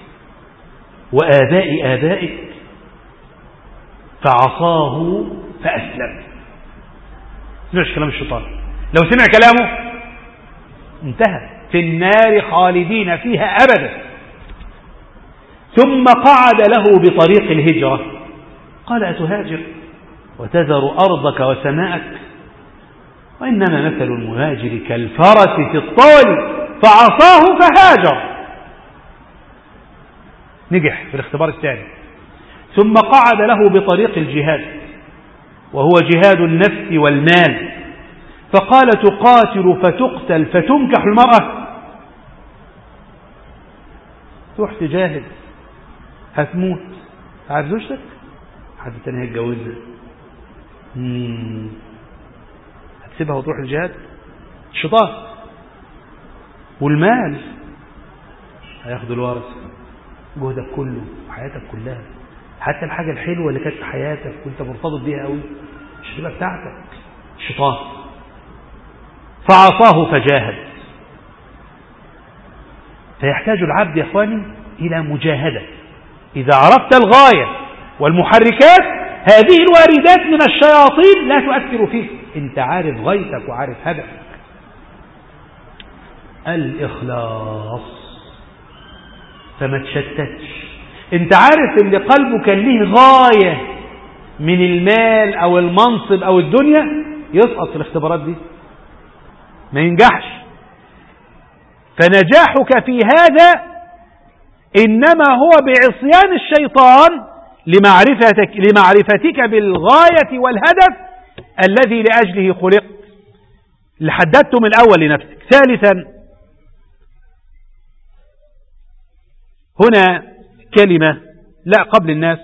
وآباء آبائك فعصاه فأسلم سمعش كلام الشيطان لو سمع كلامه انتهى في النار خالدين فيها أبدا ثم قعد له بطريق الهجرة قال أتهاجر وتذر أرضك وسماءك وإنما مثل المهاجر كالفرس في الطول فعصاه فهاجر نجح في الاختبار الثاني ثم قعد له بطريق الجهاد وهو جهاد النفس والمال فقال تقاتل فتقتل فتنكح المرأة تروح تجاهد هتموت عارف زوجتك حد تاني هيتجوزها هتسيبها وتروح الجهاد الشيطان والمال هياخد الورث جهدك كله وحياتك كلها حتى الحاجة الحلوة اللي كانت في حياتك وانت مرتبط بيها قوي مش هتبقى بتاعتك الشيطان فعصاه فجاهد فيحتاج العبد يا اخواني الى مجاهدة اذا عرفت الغاية والمحركات هذه الواردات من الشياطين لا تؤثر فيك انت عارف غايتك وعارف هدفك الإخلاص فما تشتتش انت عارف ان قلبه كان ليه غاية من المال او المنصب او الدنيا يسقط في الاختبارات دي ما ينجحش فنجاحك في هذا انما هو بعصيان الشيطان لمعرفتك, لمعرفتك بالغاية والهدف الذي لأجله خلقت اللي حددته من الأول لنفسك ثالثا هنا كلمة لا قبل الناس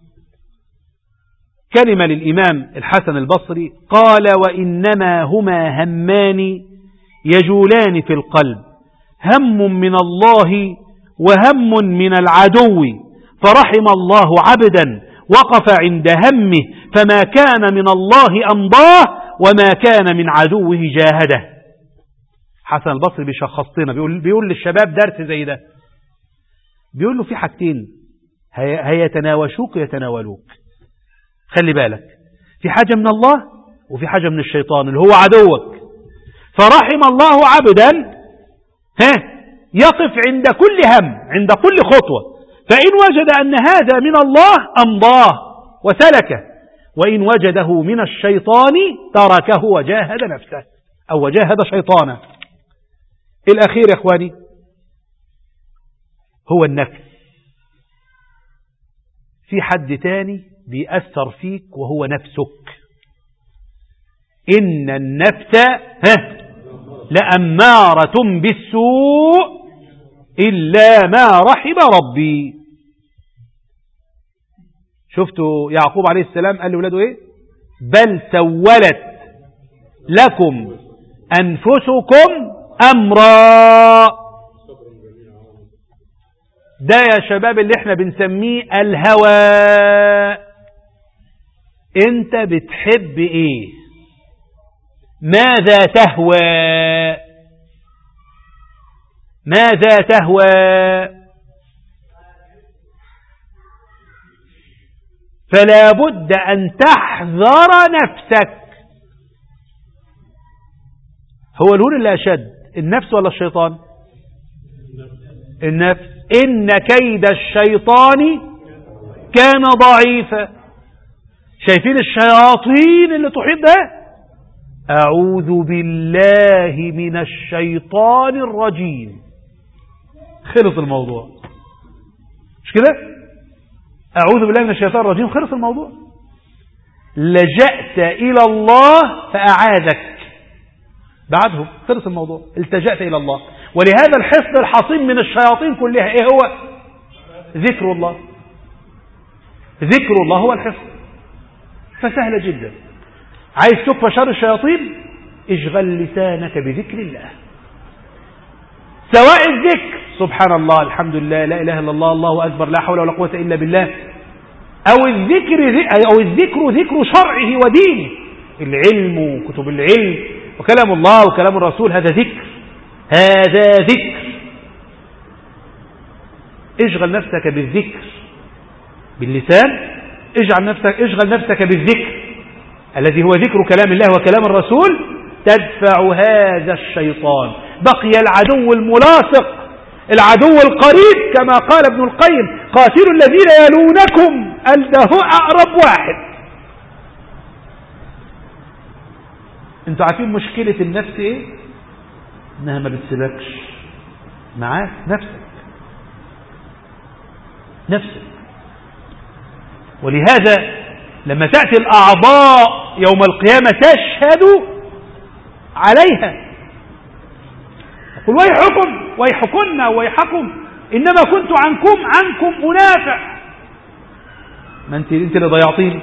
كلمة للإمام الحسن البصري قال وإنما هما همان يجولان في القلب هم من الله وهم من العدو فرحم الله عبدا وقف عند همه فما كان من الله أمضاه وما كان من عدوه جاهده حسن البصري بيشخص لنا بيقول, بيقول للشباب درس زي ده بيقول له في حاجتين هيتناوشوك ويتناولوك خلي بالك في حاجة من الله وفي حاجة من الشيطان اللي هو عدوك فرحم الله عبدا ها يقف عند كل هم عند كل خطوة فإن وجد أن هذا من الله أمضاه وسلكه وإن وجده من الشيطان تركه وجاهد نفسه أو وجاهد شيطانه الأخير يا إخواني هو النفس في حد تاني بيأثر فيك وهو نفسك إن النفس لأمارة بالسوء إلا ما رحم ربي شفتوا يعقوب عليه السلام قال لأولاده إيه بل سولت لكم أنفسكم أمرا ده يا شباب اللي احنا بنسميه الهوى انت بتحب ايه ماذا تهوى ماذا تهوى فلا بد أن تحذر نفسك هو الهون اللي أشد النفس ولا الشيطان النفس إن كيد الشيطان كان ضعيفا شايفين الشياطين اللي تحيط ده أعوذ بالله من الشيطان الرجيم خلص الموضوع مش كده أعوذ بالله من الشيطان الرجيم خلص الموضوع لجأت إلى الله فأعاذك بعده خلص الموضوع التجأت إلى الله ولهذا الحصن الحصين من الشياطين كلها إيه هو ذكر الله ذكر الله هو الحصن فسهلة جدا عايز تكفى شر الشياطين اشغل لسانك بذكر الله سواء الذكر سبحان الله الحمد لله لا إله إلا الله الله أكبر لا حول ولا قوة إلا بالله أو الذكر أو الذكر ذكر شرعه ودينه العلم وكتب العلم وكلام الله وكلام الرسول هذا ذكر هذا ذكر اشغل نفسك بالذكر باللسان اجعل نفسك اشغل نفسك بالذكر الذي هو ذكر كلام الله وكلام الرسول تدفع هذا الشيطان بقي العدو الملاصق العدو القريب كما قال ابن القيم قاتلوا الذين يلونكم الده أقرب واحد انتوا عارفين مشكلة النفس ايه انها ما بتسيبكش معاك نفسك نفسك ولهذا لما تأتي الأعضاء يوم القيامة تشهد عليها يقول ويحكم ويحكن ويحكم إنما كنت عنكم عنكم منافع ما انت انت اللي ضيعتين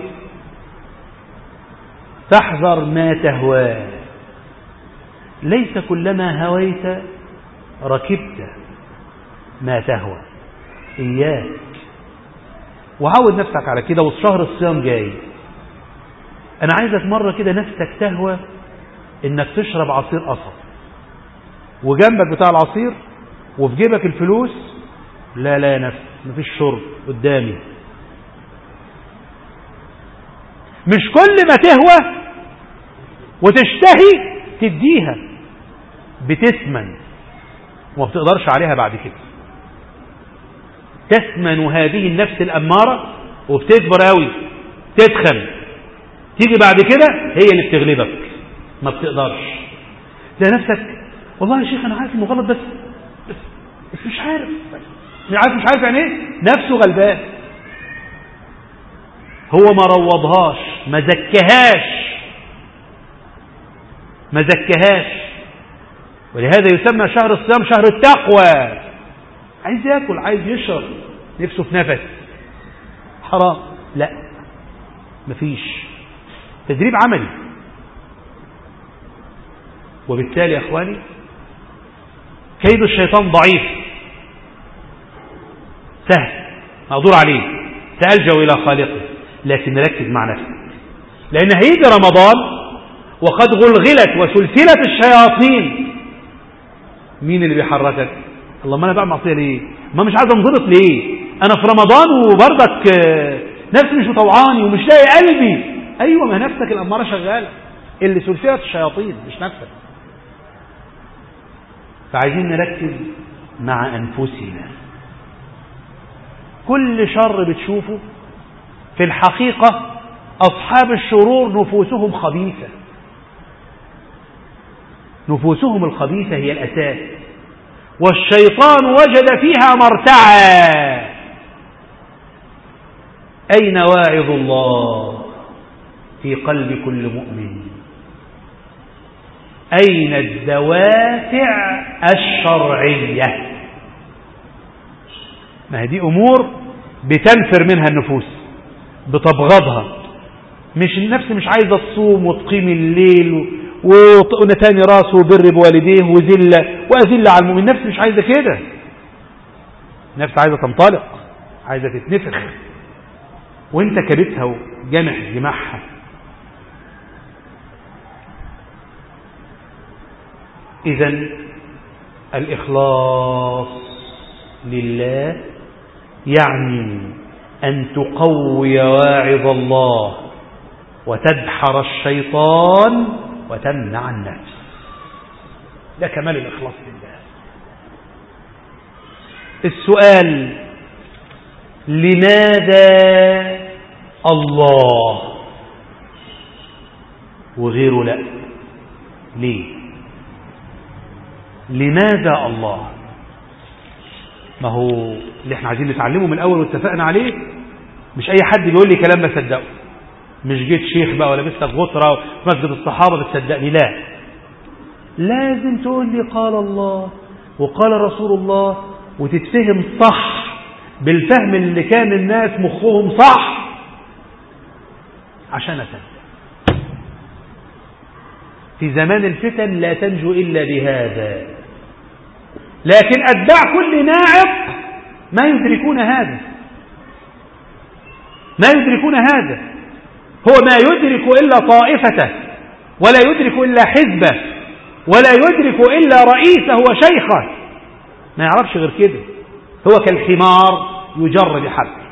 تحذر ما تهواه ليس كلما هويت ركبت ما تهوى إياك وعود نفسك على كده والشهر الصيام جاي أنا عايزك مرة كده نفسك تهوى إنك تشرب عصير قصب وجنبك بتاع العصير وفي جيبك الفلوس لا لا يا نفس مفيش شرب قدامي مش كل ما تهوى وتشتهي تديها بتثمن وما بتقدرش عليها بعد كده تثمن هذه النفس الأمارة وبتكبر قوي تدخل تيجي بعد كده هي اللي بتغلبك ما بتقدرش تلاقي نفسك والله يا شيخ انا عارف انه غلط بس بس, بس مش عارف مش عارف مش عارف يعني ايه نفسه غلبان هو ما روضهاش ما زكهاش ما زكهاش ولهذا يسمى شهر الصيام شهر التقوى عايز ياكل عايز يشرب نفسه في نفس حرام لا مفيش تدريب عملي وبالتالي يا اخواني كيد الشيطان ضعيف سهل مقدور عليه تألجوا إلى خالقه لكن ركز مع نفسك لأن هيجي رمضان وقد غلغلت وسلسلت الشياطين مين اللي بيحركك الله ما انا بعمل معصيه ليه ما مش عايز انضبط ليه انا في رمضان وبرضك نفسي مش مطوعاني ومش لاقي قلبي ايوه ما نفسك الاماره شغاله اللي سلسله الشياطين مش نفسك فعايزين نركز مع انفسنا كل شر بتشوفه في الحقيقه اصحاب الشرور نفوسهم خبيثه نفوسهم الخبيثه هي الاساس والشيطان وجد فيها مرتعا أين واعظ الله في قلب كل مؤمن أين الدوافع الشرعية ما دي أمور بتنفر منها النفوس بتبغضها مش النفس مش عايزة تصوم وتقيم الليل ونتاني راسه وبر بوالديه وذلة وأذلة على المؤمن نفس مش عايزة كده نفس عايزة تنطلق عايزة تتنفخ وانت كبتها وجامح جماحها إذا الإخلاص لله يعني أن تقوي واعظ الله وتدحر الشيطان وتمنع النفس ده كمال الإخلاص لله السؤال لماذا الله وغيره لا ليه لماذا الله ما هو اللي احنا عايزين نتعلمه من الاول واتفقنا عليه مش اي حد بيقول لي كلام بصدقه مش جيت شيخ بقى ولا بستك غطرة في مسجد الصحابة بتصدقني لا لازم تقول لي قال الله وقال رسول الله وتتفهم صح بالفهم اللي كان الناس مخهم صح عشان أصدق في زمان الفتن لا تنجو إلا بهذا لكن أتباع كل ناعق ما يدركون هذا ما يدركون هذا هو ما يدرك إلا طائفته ولا يدرك إلا حزبه ولا يدرك إلا رئيسه وشيخه ما يعرفش غير كده هو كالحمار يجر بحبل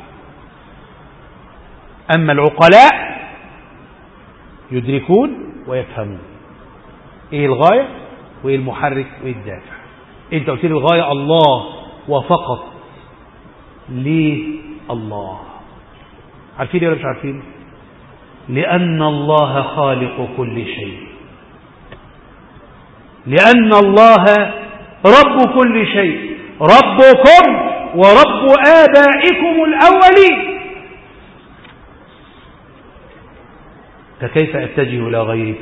أما العقلاء يدركون ويفهمون ايه الغاية وايه المحرك وايه الدافع انت قلت لي الغاية الله وفقط ليه الله عارفين ولا مش عارفين لأن الله خالق كل شيء لأن الله رب كل شيء ربكم ورب آبائكم الأولين فكيف أتجه إلى غيره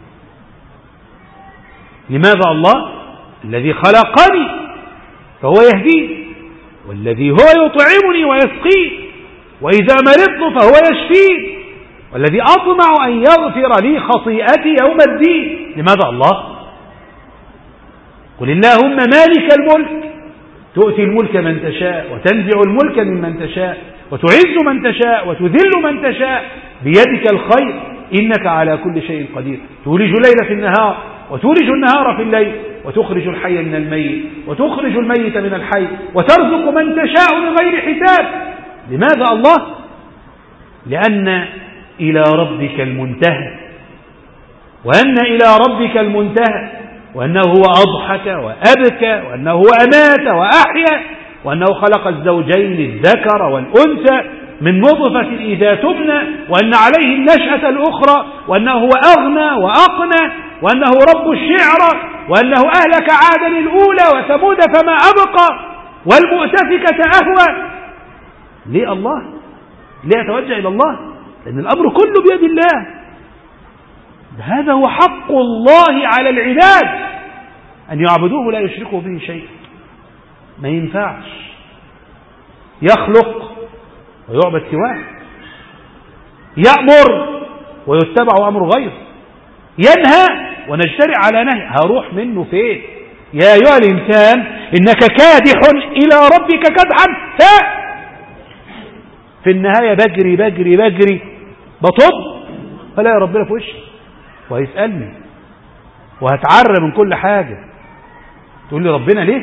لماذا الله الذي خلقني فهو يهديني والذي هو يطعمني ويسقيني وإذا مرضت فهو يشفيني والذي أطمع أن يغفر لي خطيئتي يوم الدين لماذا الله قل اللهم مالك الملك تؤتي الملك من تشاء وتنزع الملك ممن تشاء وتعز من تشاء وتذل من تشاء بيدك الخير إنك على كل شيء قدير تولج الليل في النهار وتولج النهار في الليل وتخرج الحي من الميت وتخرج الميت من الحي وترزق من تشاء بغير حساب لماذا الله لأن إلى ربك المنتهى وأن إلى ربك المنتهى وأنه هو أضحك وأبكى وأنه هو أمات وأحيا وأنه خلق الزوجين الذكر والأنثى من نطفة إذا تبنى وأن عليه النشأة الأخرى وأنه هو أغنى وأقنى وأنه رب الشعر وأنه أهلك عادا الأولى وثمود فما أبقى والمؤتفكة أهوى ليه الله ليه أتوجه إلى الله لأن الأمر كله بيد الله هذا هو حق الله على العباد أن يعبدوه لا يشركوا به شيء ما ينفعش يخلق ويعبد سواه يأمر ويتبع أمر غيره ينهى ونجترئ على نهي هروح منه فين يا أيها الإنسان إنك كادح إلى ربك كدحا في النهاية بجري بجري بجري بطب فلا يا ربنا في وشي وهيسألني وهتعرى من كل حاجة تقول لي ربنا ليه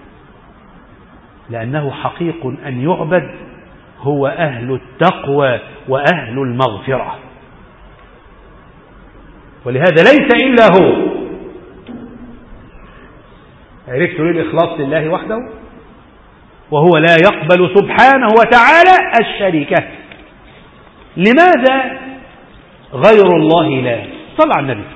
لأنه حقيق أن يعبد هو أهل التقوى وأهل المغفرة ولهذا ليس إلا هو عرفت ليه الإخلاص لله وحده وهو لا يقبل سبحانه وتعالى الشركة لماذا غير الله لا صلى على النبي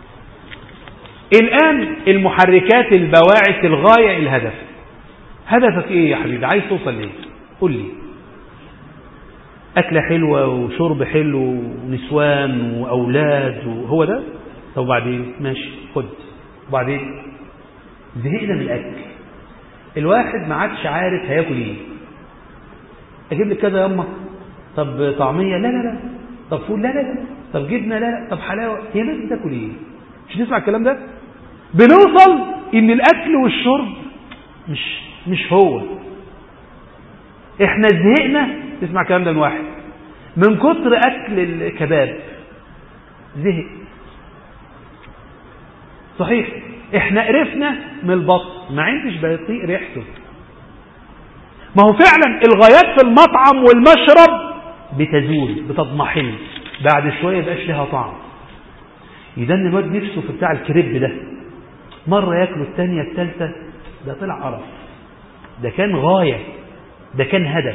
الآن المحركات البواعث الغاية الهدف هدفك ايه يا حبيبي عايز توصل ليه قل لي أكلة حلوة وشرب حلو ونسوان وأولاد وهو ده طب وبعدين ماشي خد وبعدين زهقنا من الأكل الواحد ما عادش عارف هياكل ايه اجيب لك كذا يما طب طعميه لا لا لا طب فول لا لا لا طب جبنه لا لا طب حلاوه هي الناس بتاكل ايه مش نسمع الكلام ده بنوصل ان الاكل والشرب مش مش هو احنا زهقنا تسمع الكلام ده من واحد من كتر اكل الكباب زهق صحيح احنا قرفنا من البطن ما عندش بيطيق ريحته ما هو فعلا الغايات في المطعم والمشرب بتزول بتضمحل بعد شوية يبقاش لها طعم يدن الواد نفسه في بتاع الكريب ده مرة ياكله الثانية الثالثة ده طلع قرف ده كان غاية ده كان هدف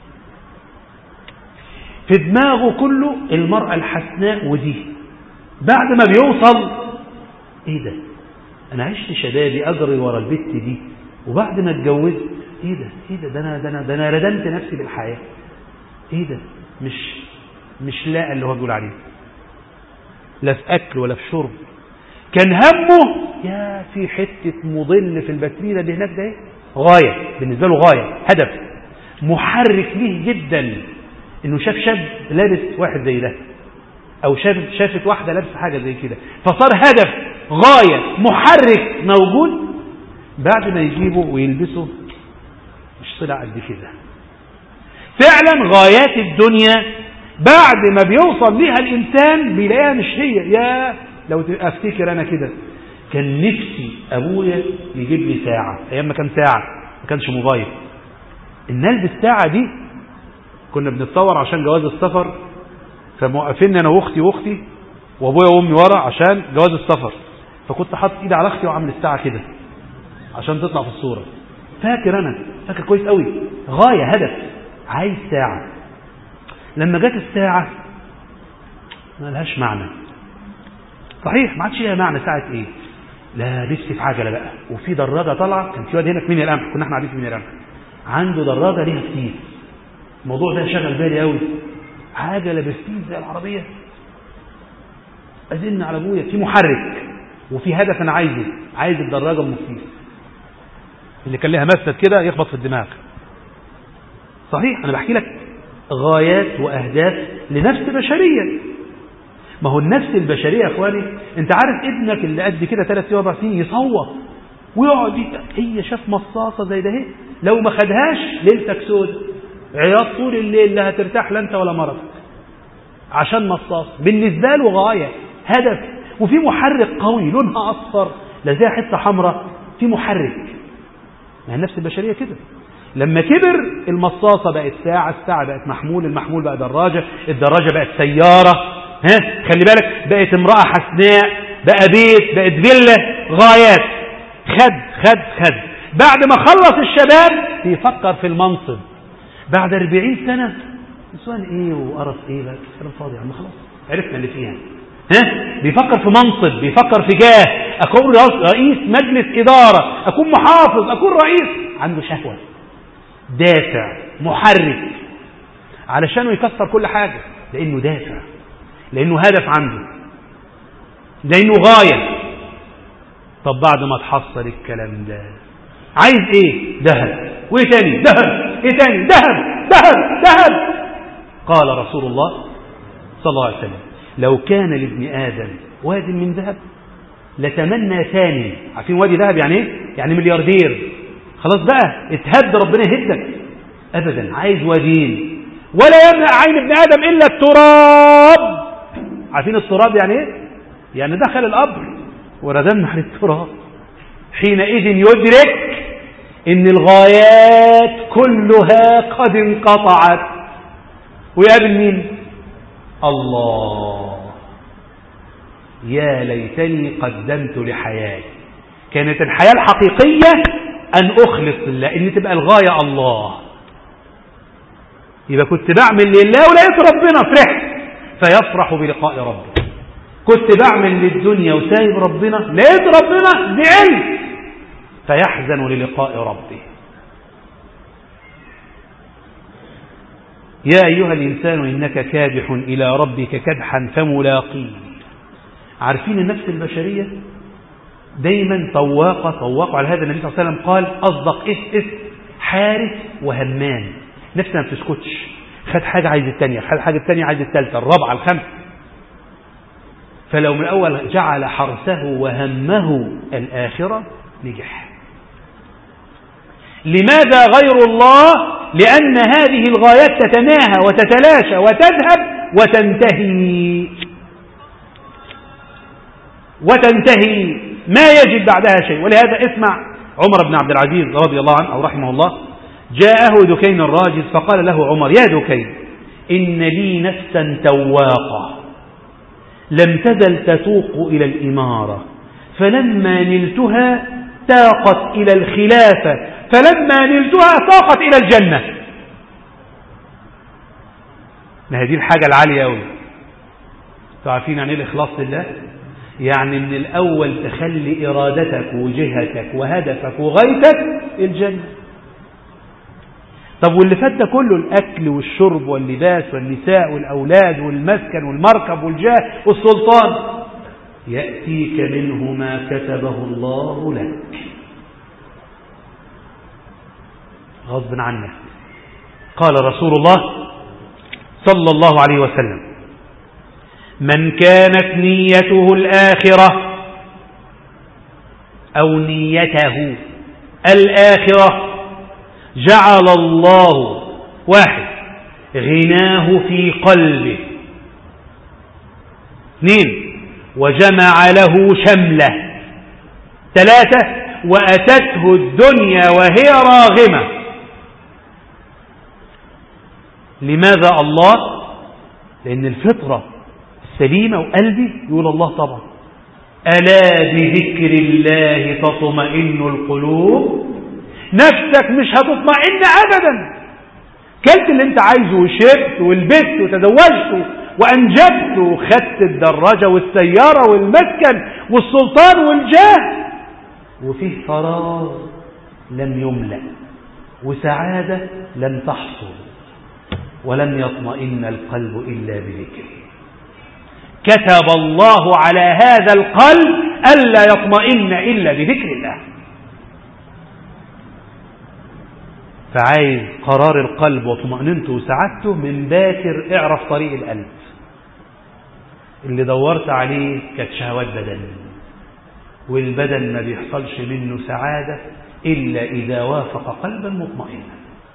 في دماغه كله المرأة الحسناء ودي بعد ما بيوصل ايه ده انا عشت شبابي اجري ورا البت دي وبعد ما اتجوزت ايه ده ايه ده ده انا ده انا ده انا ردمت نفسي بالحياه ايه ده مش مش لاقى اللي هو بيقول عليه لا في اكل ولا في شرب كان همه يا في حته مضل في البترينا اللي هناك ده غايه بالنسبه له غايه هدف محرك ليه جدا انه شاف شاب لابس واحد زي ده او شاف شافت واحده لابسه حاجه زي كده فصار هدف غايه محرك موجود بعد ما يجيبه ويلبسه مش طلع قد كده فعلا غايات الدنيا بعد ما بيوصل ليها الانسان بيلاقيها مش هي يا لو افتكر انا كده كان نفسي ابويا يجيب لي ساعه ايام ما كان ساعه ما كانش موبايل ان البس الساعه دي كنا بنتصور عشان جواز السفر فموقفين انا واختي واختي وابويا وامي ورا عشان جواز السفر فكنت حاطط ايدي على اختي وعامل الساعه كده عشان تطلع في الصوره فاكر انا فاكر كويس قوي غايه هدف عايز ساعه لما جت الساعه ما لهاش معنى صحيح ما عادش ليها معنى ساعه ايه لا نفسي في عجله بقى وفي دراجه طالعه كان في واد هنا في مينيا القمح كنا احنا قاعدين في مينيا القمح عنده دراجه ليها فتيس الموضوع ده شغل بالي قوي عجله بفتيس زي العربيه ازن على ابويا في محرك وفي هدف انا عايزه عايز الدراجه ام فتيس اللي كان لها مسند كده يخبط في الدماغ صحيح انا بحكي لك غايات واهداف لنفس بشريه ما هو النفس البشريه يا اخواني انت عارف ابنك اللي قد كده ثلاث سنين اربع سنين يصوت ويقعد هي شاف مصاصه زي ده اهي لو ما خدهاش ليلتك سود عياط طول الليل لا هترتاح لا انت ولا مرض عشان مصاص بالنسبه له غايه هدف وفي محرك قوي لونها اصفر لا زي حته حمراء في محرك ما النفس البشريه كده لما كبر المصاصه بقت ساعه الساعه بقت محمول المحمول بقى دراجه الدراجه بقت سياره ها خلي بالك بقت امراه حسناء بقى بيت بقت فيلا غايات خد خد خد بعد ما خلص الشباب بيفكر في المنصب بعد 40 سنه نسوان ايه وقرف ايه بقى كلام فاضي يا عم خلاص عرفنا اللي فيها ها بيفكر في منصب بيفكر في جاه اكون رئيس مجلس اداره اكون محافظ اكون رئيس عنده شهوه دافع محرك علشانه يكسر كل حاجه لانه دافع لانه هدف عنده لانه غايه طب بعد ما تحصل الكلام ده عايز ايه ذهب وايه تاني ذهب ايه تاني ذهب ذهب ذهب قال رسول الله صلى الله عليه وسلم لو كان لابن آدم واد من ذهب لتمنى ثاني عارفين وادي ذهب يعني ايه يعني ملياردير خلاص بقى اتهد ربنا يهدك ابدا عايز وادين ولا يمنع عين ابن ادم الا التراب عارفين التراب يعني ايه يعني دخل القبر وردمنا على التراب حينئذ يدرك ان الغايات كلها قد انقطعت ويقابل مين الله يا ليتني قدمت لحياتي كانت الحياة الحقيقية أن أخلص لله إن تبقى الغاية الله يبقى كنت بعمل لله ولقيت ربنا فرحت فيفرح بلقاء ربه كنت بعمل للدنيا وسايب ربنا لقيت ربنا زعلت فيحزن للقاء ربه يا أيها الإنسان إنك كادح إلى ربك كدحا فملاقيه عارفين النفس البشرية دايما طواقة طواقة على هذا النبي صلى الله عليه وسلم قال أصدق إس إس حارس وهمان نفسنا ما بتسكتش خد حاجة عايز الثانية خد حاجة الثانية عايز الثالثة الرابعة الخامسة فلو من الأول جعل حرسه وهمه الآخرة نجح لماذا غير الله لأن هذه الغايات تتناهى وتتلاشى وتذهب وتنتهي وتنتهي ما يجد بعدها شيء ولهذا اسمع عمر بن عبد العزيز رضي الله عنه أو رحمه الله جاءه دكين الراجز فقال له عمر يا دكين إن لي نفسا تواقة لم تزل تتوق إلى الإمارة فلما نلتها تاقت إلى الخلافة فلما نلتها ساقت إلى الجنة ما هذه الحاجة العالية أوي تعرفين عن ايه الإخلاص لله يعني من الأول تخلي إرادتك وجهتك وهدفك وغايتك الجنة طب واللي فات ده كله الأكل والشرب واللباس والنساء والأولاد والمسكن والمركب والجاه والسلطان يأتيك منه ما كتبه الله لك غصب عنك قال رسول الله صلى الله عليه وسلم من كانت نيته الآخرة أو نيته الآخرة جعل الله واحد غناه في قلبه اثنين وجمع له شمله ثلاثة وأتته الدنيا وهي راغمة لماذا الله لأن الفطرة السليمة وقلبي يقول الله طبعا ألا بذكر الله تطمئن القلوب نفسك مش هتطمئن أبدا كلت اللي انت عايزه وشربت ولبست وتزوجت وأنجبت وخدت الدراجة والسيارة والمسكن والسلطان والجاه وفيه فراغ لم يملأ وسعادة لم تحصل ولم يطمئن القلب إلا بذكره كتب الله على هذا القلب ألا يطمئن إلا بذكر الله فعايز قرار القلب وطمأنينته وسعادته من باكر اعرف طريق القلب اللي دورت عليه كانت شهوات بدن والبدن ما بيحصلش منه سعادة إلا إذا وافق قلبا مطمئنا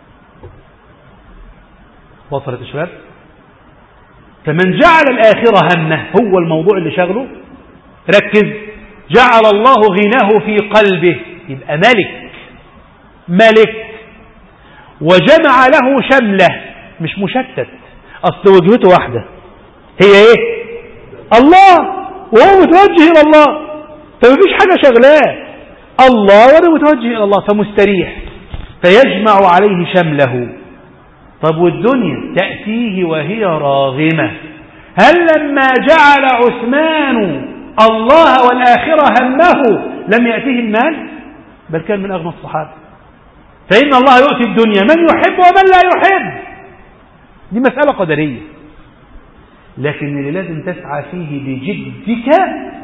وصلت الشباب فمن جعل الآخرة همه هو الموضوع اللي شغله ركز جعل الله غناه في قلبه يبقى ملك ملك وجمع له شمله مش مشتت أصل وجهته واحدة هي ايه الله وهو متوجه إلى الله فمفيش حاجة شغلاه الله وهو متوجه إلى الله فمستريح فيجمع عليه شمله طب والدنيا تأتيه وهي راغمة هل لما جعل عثمان الله والآخرة همه لم يأتيه المال بل كان من أغنى الصحابة فإن الله يؤتي الدنيا من يحب ومن لا يحب دي مسألة قدرية لكن اللي لازم تسعى فيه بجدك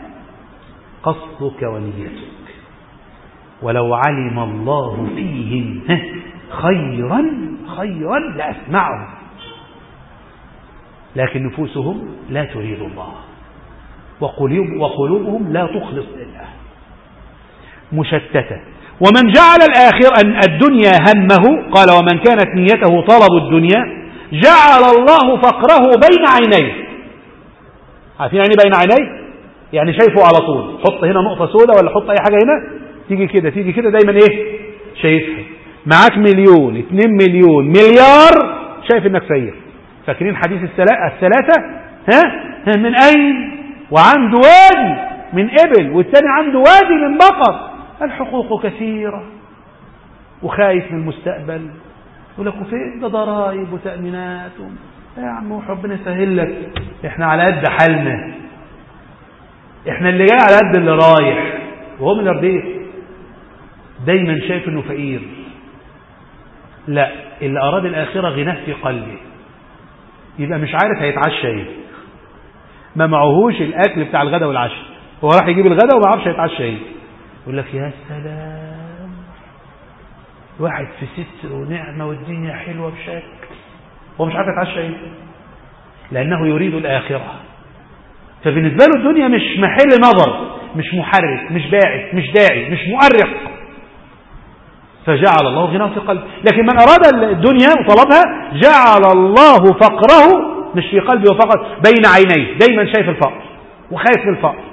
قصدك ونيتك ولو علم الله فيهم خيرا خيرا لأسمعهم لكن نفوسهم لا تريد الله وقلوبهم لا تخلص لله مشتتة ومن جعل الآخر الدنيا همه قال ومن كانت نيته طلب الدنيا جعل الله فقره بين عينيه عارفين يعني بين عينيه يعني شايفه على طول حط هنا نقطة سوداء ولا حط أي حاجة هنا تيجي كده تيجي كده دايما إيه شايفها معاك مليون اتنين مليون مليار شايف انك سير فاكرين حديث الثلاثة ها من اين وعنده وادي من ابل والثاني عنده وادي من بقر الحقوق كثيرة وخايف من المستقبل يقول لك وفين ده ضرايب وتأمينات يا عم ربنا يسهل لك احنا على قد حالنا احنا اللي جاي على قد اللي رايح وهو من البيت دايما شايف انه فقير لا اللي أراد الآخرة غناه في قلبه يبقى مش عارف هيتعشى ايه ما معهوش الأكل بتاع الغداء والعشاء هو راح يجيب الغداء وما عارفش هيتعشى ايه يقول لك يا سلام واحد في ستر ونعمة والدنيا حلوة بشكل هو مش عارف يتعشى ايه لأنه يريد الآخرة فبالنسبة له الدنيا مش محل نظر مش محرك مش باعث مش داعي مش مؤرق فجعل الله غناه في قلبه لكن من أراد الدنيا وطلبها جعل الله فقره مش في قلبه فقط بين عينيه دايما شايف الفقر وخايف من الفقر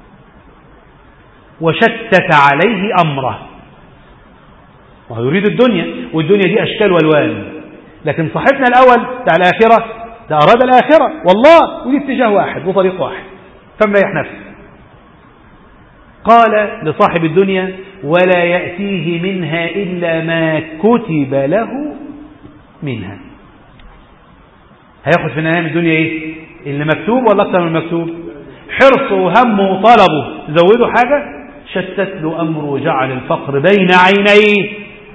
وشتت عليه أمره وهو يريد الدنيا والدنيا دي أشكال والوان لكن صاحبنا الأول بتاع الآخرة ده أراد الآخرة والله ودي اتجاه واحد وطريق واحد فمريح نفسه قال لصاحب الدنيا ولا يأتيه منها إلا ما كتب له منها هياخد في النهاية من الدنيا إيه اللي مكتوب ولا أكثر من المكتوب حرصه وهمه وطلبه زوده حاجة شتت له أمره وجعل الفقر بين عينيه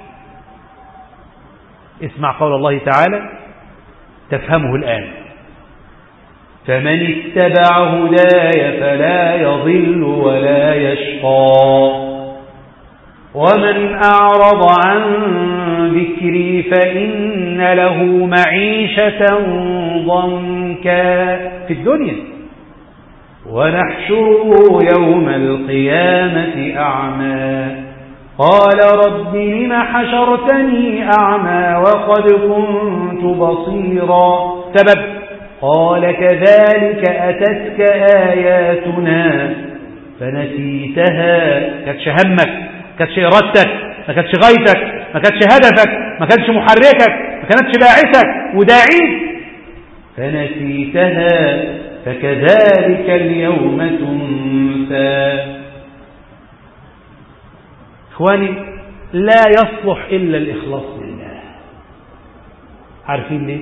اسمع قول الله تعالى تفهمه الآن فمن اتبع هداي فلا يضل ولا يشقى ومن أعرض عن ذكري فإن له معيشة ضنكا في الدنيا ونحشره يوم القيامة أعمى قال رب لم حشرتني أعمى وقد كنت بصيرا سبب قال كذلك أتتك آياتنا فنسيتها كانتش همك ما كانتش إرادتك ما كانتش غايتك ما كانتش هدفك ما كانتش محركك ما كانتش باعثك وداعيك فنسيتها فكذلك اليوم تنسى إخواني لا يصلح إلا الإخلاص لله عارفين ليه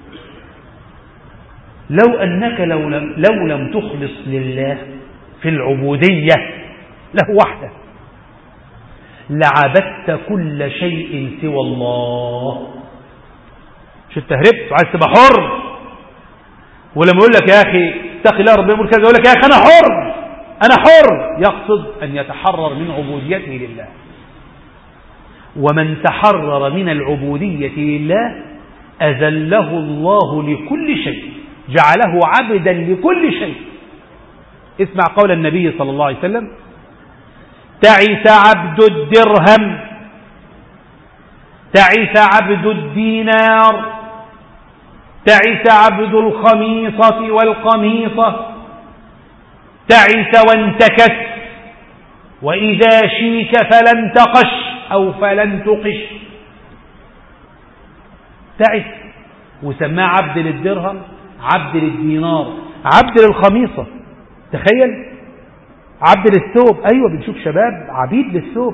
لو أنك لو لم, لو لم تخلص لله في العبودية له وحده لعبدت كل شيء سوى الله مش انت هربت وعايز تبقى حر ولما يقول لك يا اخي اتقي الله ربنا يقول كذا يقول لك يا اخي انا حر انا حر يقصد ان يتحرر من عبوديته لله ومن تحرر من العبودية لله أذله الله لكل شيء جعله عبدا لكل شيء اسمع قول النبي صلى الله عليه وسلم تعس عبد الدرهم تعس عبد الدينار تعس عبد الخميصة والقميصة تعس وانتكس وإذا شيك فلن تقش أو فلن تقش تعس وسماه عبد للدرهم عبد للدينار عبد للخميصة تخيل عبد للثوب أيوة بنشوف شباب عبيد للثوب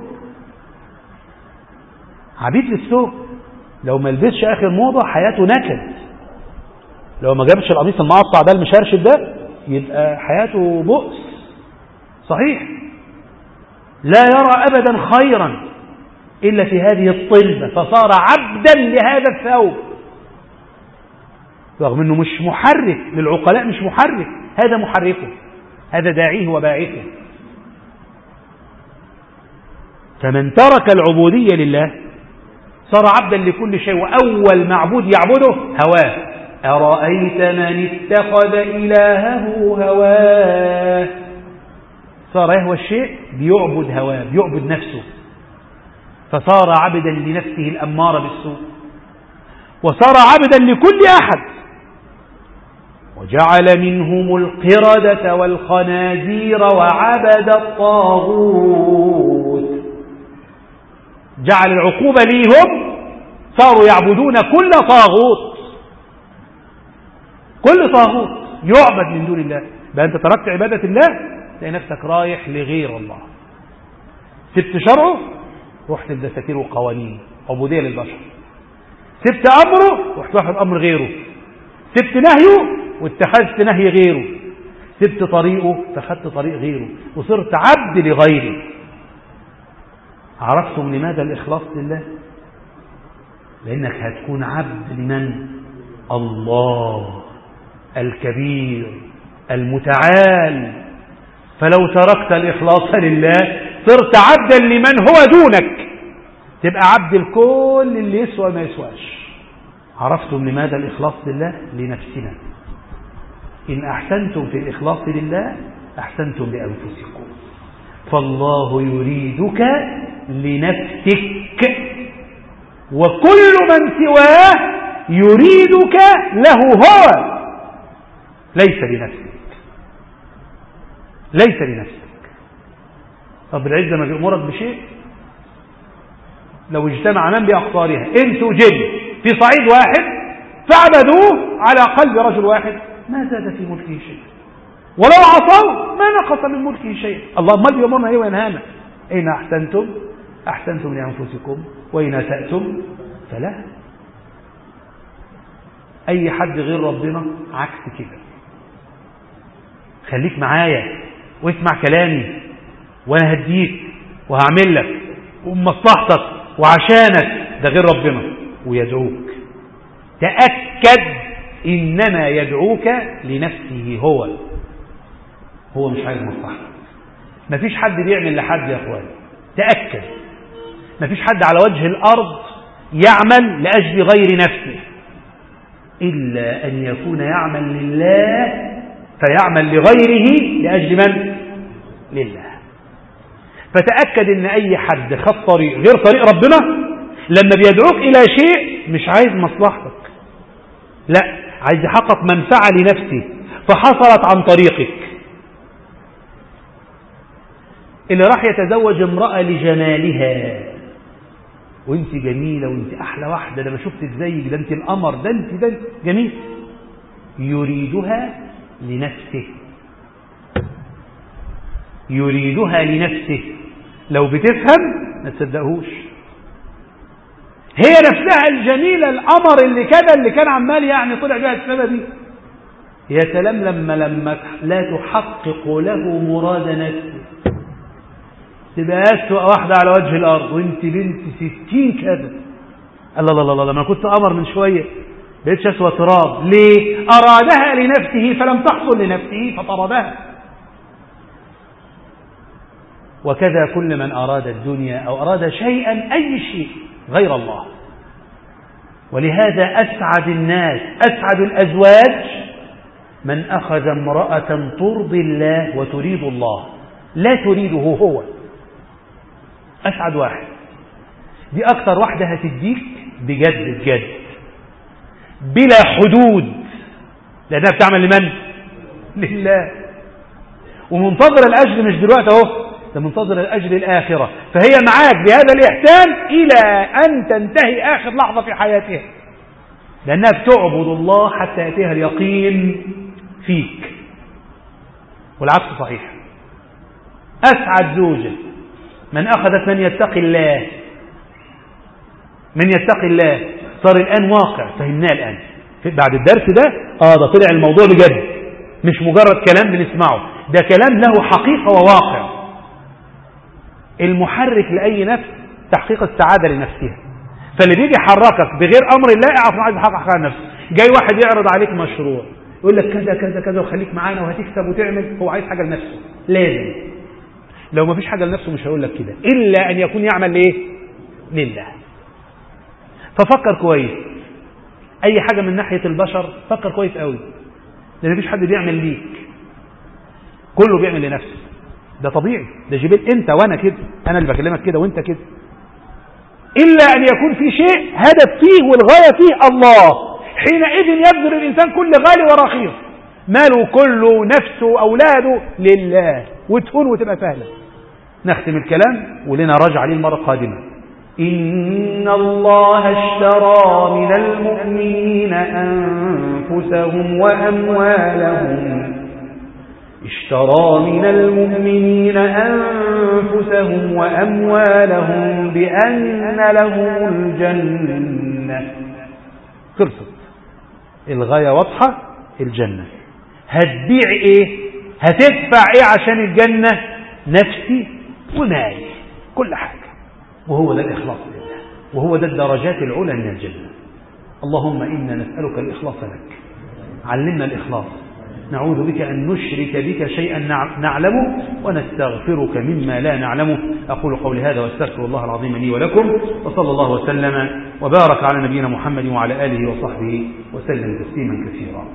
عبيد للثوب لو ما لبسش آخر موضة حياته نكد لو ما جابش القميص المقطع ده المشرشب ده يبقى حياته بؤس صحيح لا يرى أبدا خيرا إلا في هذه الطلبة فصار عبدا لهذا الثوب رغم أنه مش محرك للعقلاء مش محرك هذا محركه هذا داعيه وباعثه فمن ترك العبودية لله صار عبدا لكل شيء وأول معبود يعبده هواه أرأيت من اتخذ إلهه هواه صار يهوى الشيء بيعبد هواه بيعبد نفسه فصار عبدا لنفسه الأمارة بالسوء وصار عبدا لكل أحد وجعل منهم القردة والخنازير وعبد الطاغوت جعل العقوبة ليهم صاروا يعبدون كل طاغوت كل طاغوت يعبد من دون الله بقى أنت تركت عبادة الله تلاقي نفسك رايح لغير الله سبت شرعه رحت لدساتير وقوانين عبودية للبشر سبت أمره رحت واخد أمر غيره سبت نهيه واتخذت نهي غيره سبت طريقه فخدت طريق غيره وصرت عبد لغيره عرفتم لماذا الإخلاص لله لأنك هتكون عبد لمن الله الكبير المتعال فلو تركت الإخلاص لله صرت عبدا لمن هو دونك تبقى عبد الكل اللي يسوى ما يسواش عرفتم لماذا الإخلاص لله لنفسنا إن أحسنتم في الإخلاص لله أحسنتم لأنفسكم فالله يريدك لنفسك وكل من سواه يريدك له هو ليس لنفسك ليس لنفسك رب العزة ما بيأمرك بشيء لو اجتمع من بأقطارها إنس وجن في صعيد واحد فعبدوه على قلب رجل واحد ما زاد في ملكه شيء ولو عصوا ما نقص من ملكه شيء الله ما بيأمرنا ايه وينهانا إن أحسنتم أحسنتم لأنفسكم وإن أسأتم فلا أي حد غير ربنا عكس كده خليك معايا واسمع كلامي وأنا هديك وهعمل لك ومصلحتك وعشانك ده غير ربنا ويدعوك تأكد إنما يدعوك لنفسه هو هو مش عايز مصلحتك مفيش حد بيعمل لحد يا اخوان تأكد مفيش حد على وجه الأرض يعمل لأجل غير نفسه إلا أن يكون يعمل لله فيعمل لغيره لأجل من؟ لله فتأكد أن أي حد خط طريق غير طريق ربنا لما بيدعوك إلى شيء مش عايز مصلحتك لا عايز يحقق منفعة لنفسه فحصلت عن طريقك اللي راح يتزوج امرأة لجمالها وانت جميلة وانت احلى واحدة ده ما شفتك زيك ده انت القمر ده انت ده انت جميل يريدها لنفسه يريدها لنفسه لو بتفهم ما تصدقهوش هي نفسها الجميلة القمر اللي كده اللي كان عمال يعني طلع بها السنة دي يا سلام لما لما لا تحقق له مراد نفسه تبقى أسوأ واحدة على وجه الأرض وانت بنت ستين كذا الله الله الله لما كنت أمر من شوية بقيتش أسوأ تراب ليه أرادها لنفسه فلم تحصل لنفسه فطردها وكذا كل من أراد الدنيا أو أراد شيئا أي شيء غير الله ولهذا أسعد الناس أسعد الأزواج من أخذ امرأة ترضي الله وتريد الله لا تريده هو أسعد واحد دي أكتر واحدة هتديك بجد بجد بلا حدود لأنها بتعمل لمن؟ لله ومنتظر الأجر مش دلوقتي أهو ده منتظر الأجر الآخرة فهي معاك بهذا الإحسان إلى أن تنتهي آخر لحظة في حياتها لأنها بتعبد الله حتى يأتيها اليقين فيك والعكس صحيح أسعد زوجة من أخذت من يتقي الله من يتقي الله صار الآن واقع فهمناه الآن بعد الدرس ده آه ده طلع الموضوع بجد مش مجرد كلام بنسمعه ده كلام له حقيقة وواقع المحرك لأي نفس تحقيق السعادة لنفسها فاللي بيجي يحركك بغير أمر الله اعرف عايز يحقق حاجة نفسه جاي واحد يعرض عليك مشروع يقول لك كذا كذا كذا وخليك معانا وهتكسب وتعمل هو عايز حاجة لنفسه لازم لو ما فيش حاجة لنفسه مش هيقول لك كده إلا أن يكون يعمل لإيه لله ففكر كويس أي حاجة من ناحية البشر فكر كويس قوي لأن مفيش حد بيعمل ليك كله بيعمل لنفسه ده طبيعي ده جبال انت وانا كده انا اللي بكلمك كده وانت كده الا ان يكون في شيء هدف فيه والغايه فيه الله حينئذ يبذل الانسان كل غالي ورخيص ماله كله نفسه اولاده لله وتهون وتبقى سهله نختم الكلام ولنا رجع عليه المره القادمه إن الله اشترى من المؤمنين أنفسهم وأموالهم اشترى من المؤمنين أنفسهم وأموالهم بأن لهم الجنة خلصت الغاية واضحة الجنة هتبيع ايه هتدفع ايه عشان الجنة نفسي ومالي كل حاجة وهو ده الإخلاص لله وهو ده الدرجات العلى من الجنة اللهم إنا نسألك الإخلاص لك علمنا الإخلاص نعوذ بك أن نشرك بك شيئا نعلمه ونستغفرك مما لا نعلمه أقول قولي هذا واستغفر الله العظيم لي ولكم وصلى الله وسلم وبارك على نبينا محمد وعلى آله وصحبه وسلم تسليما كثيرا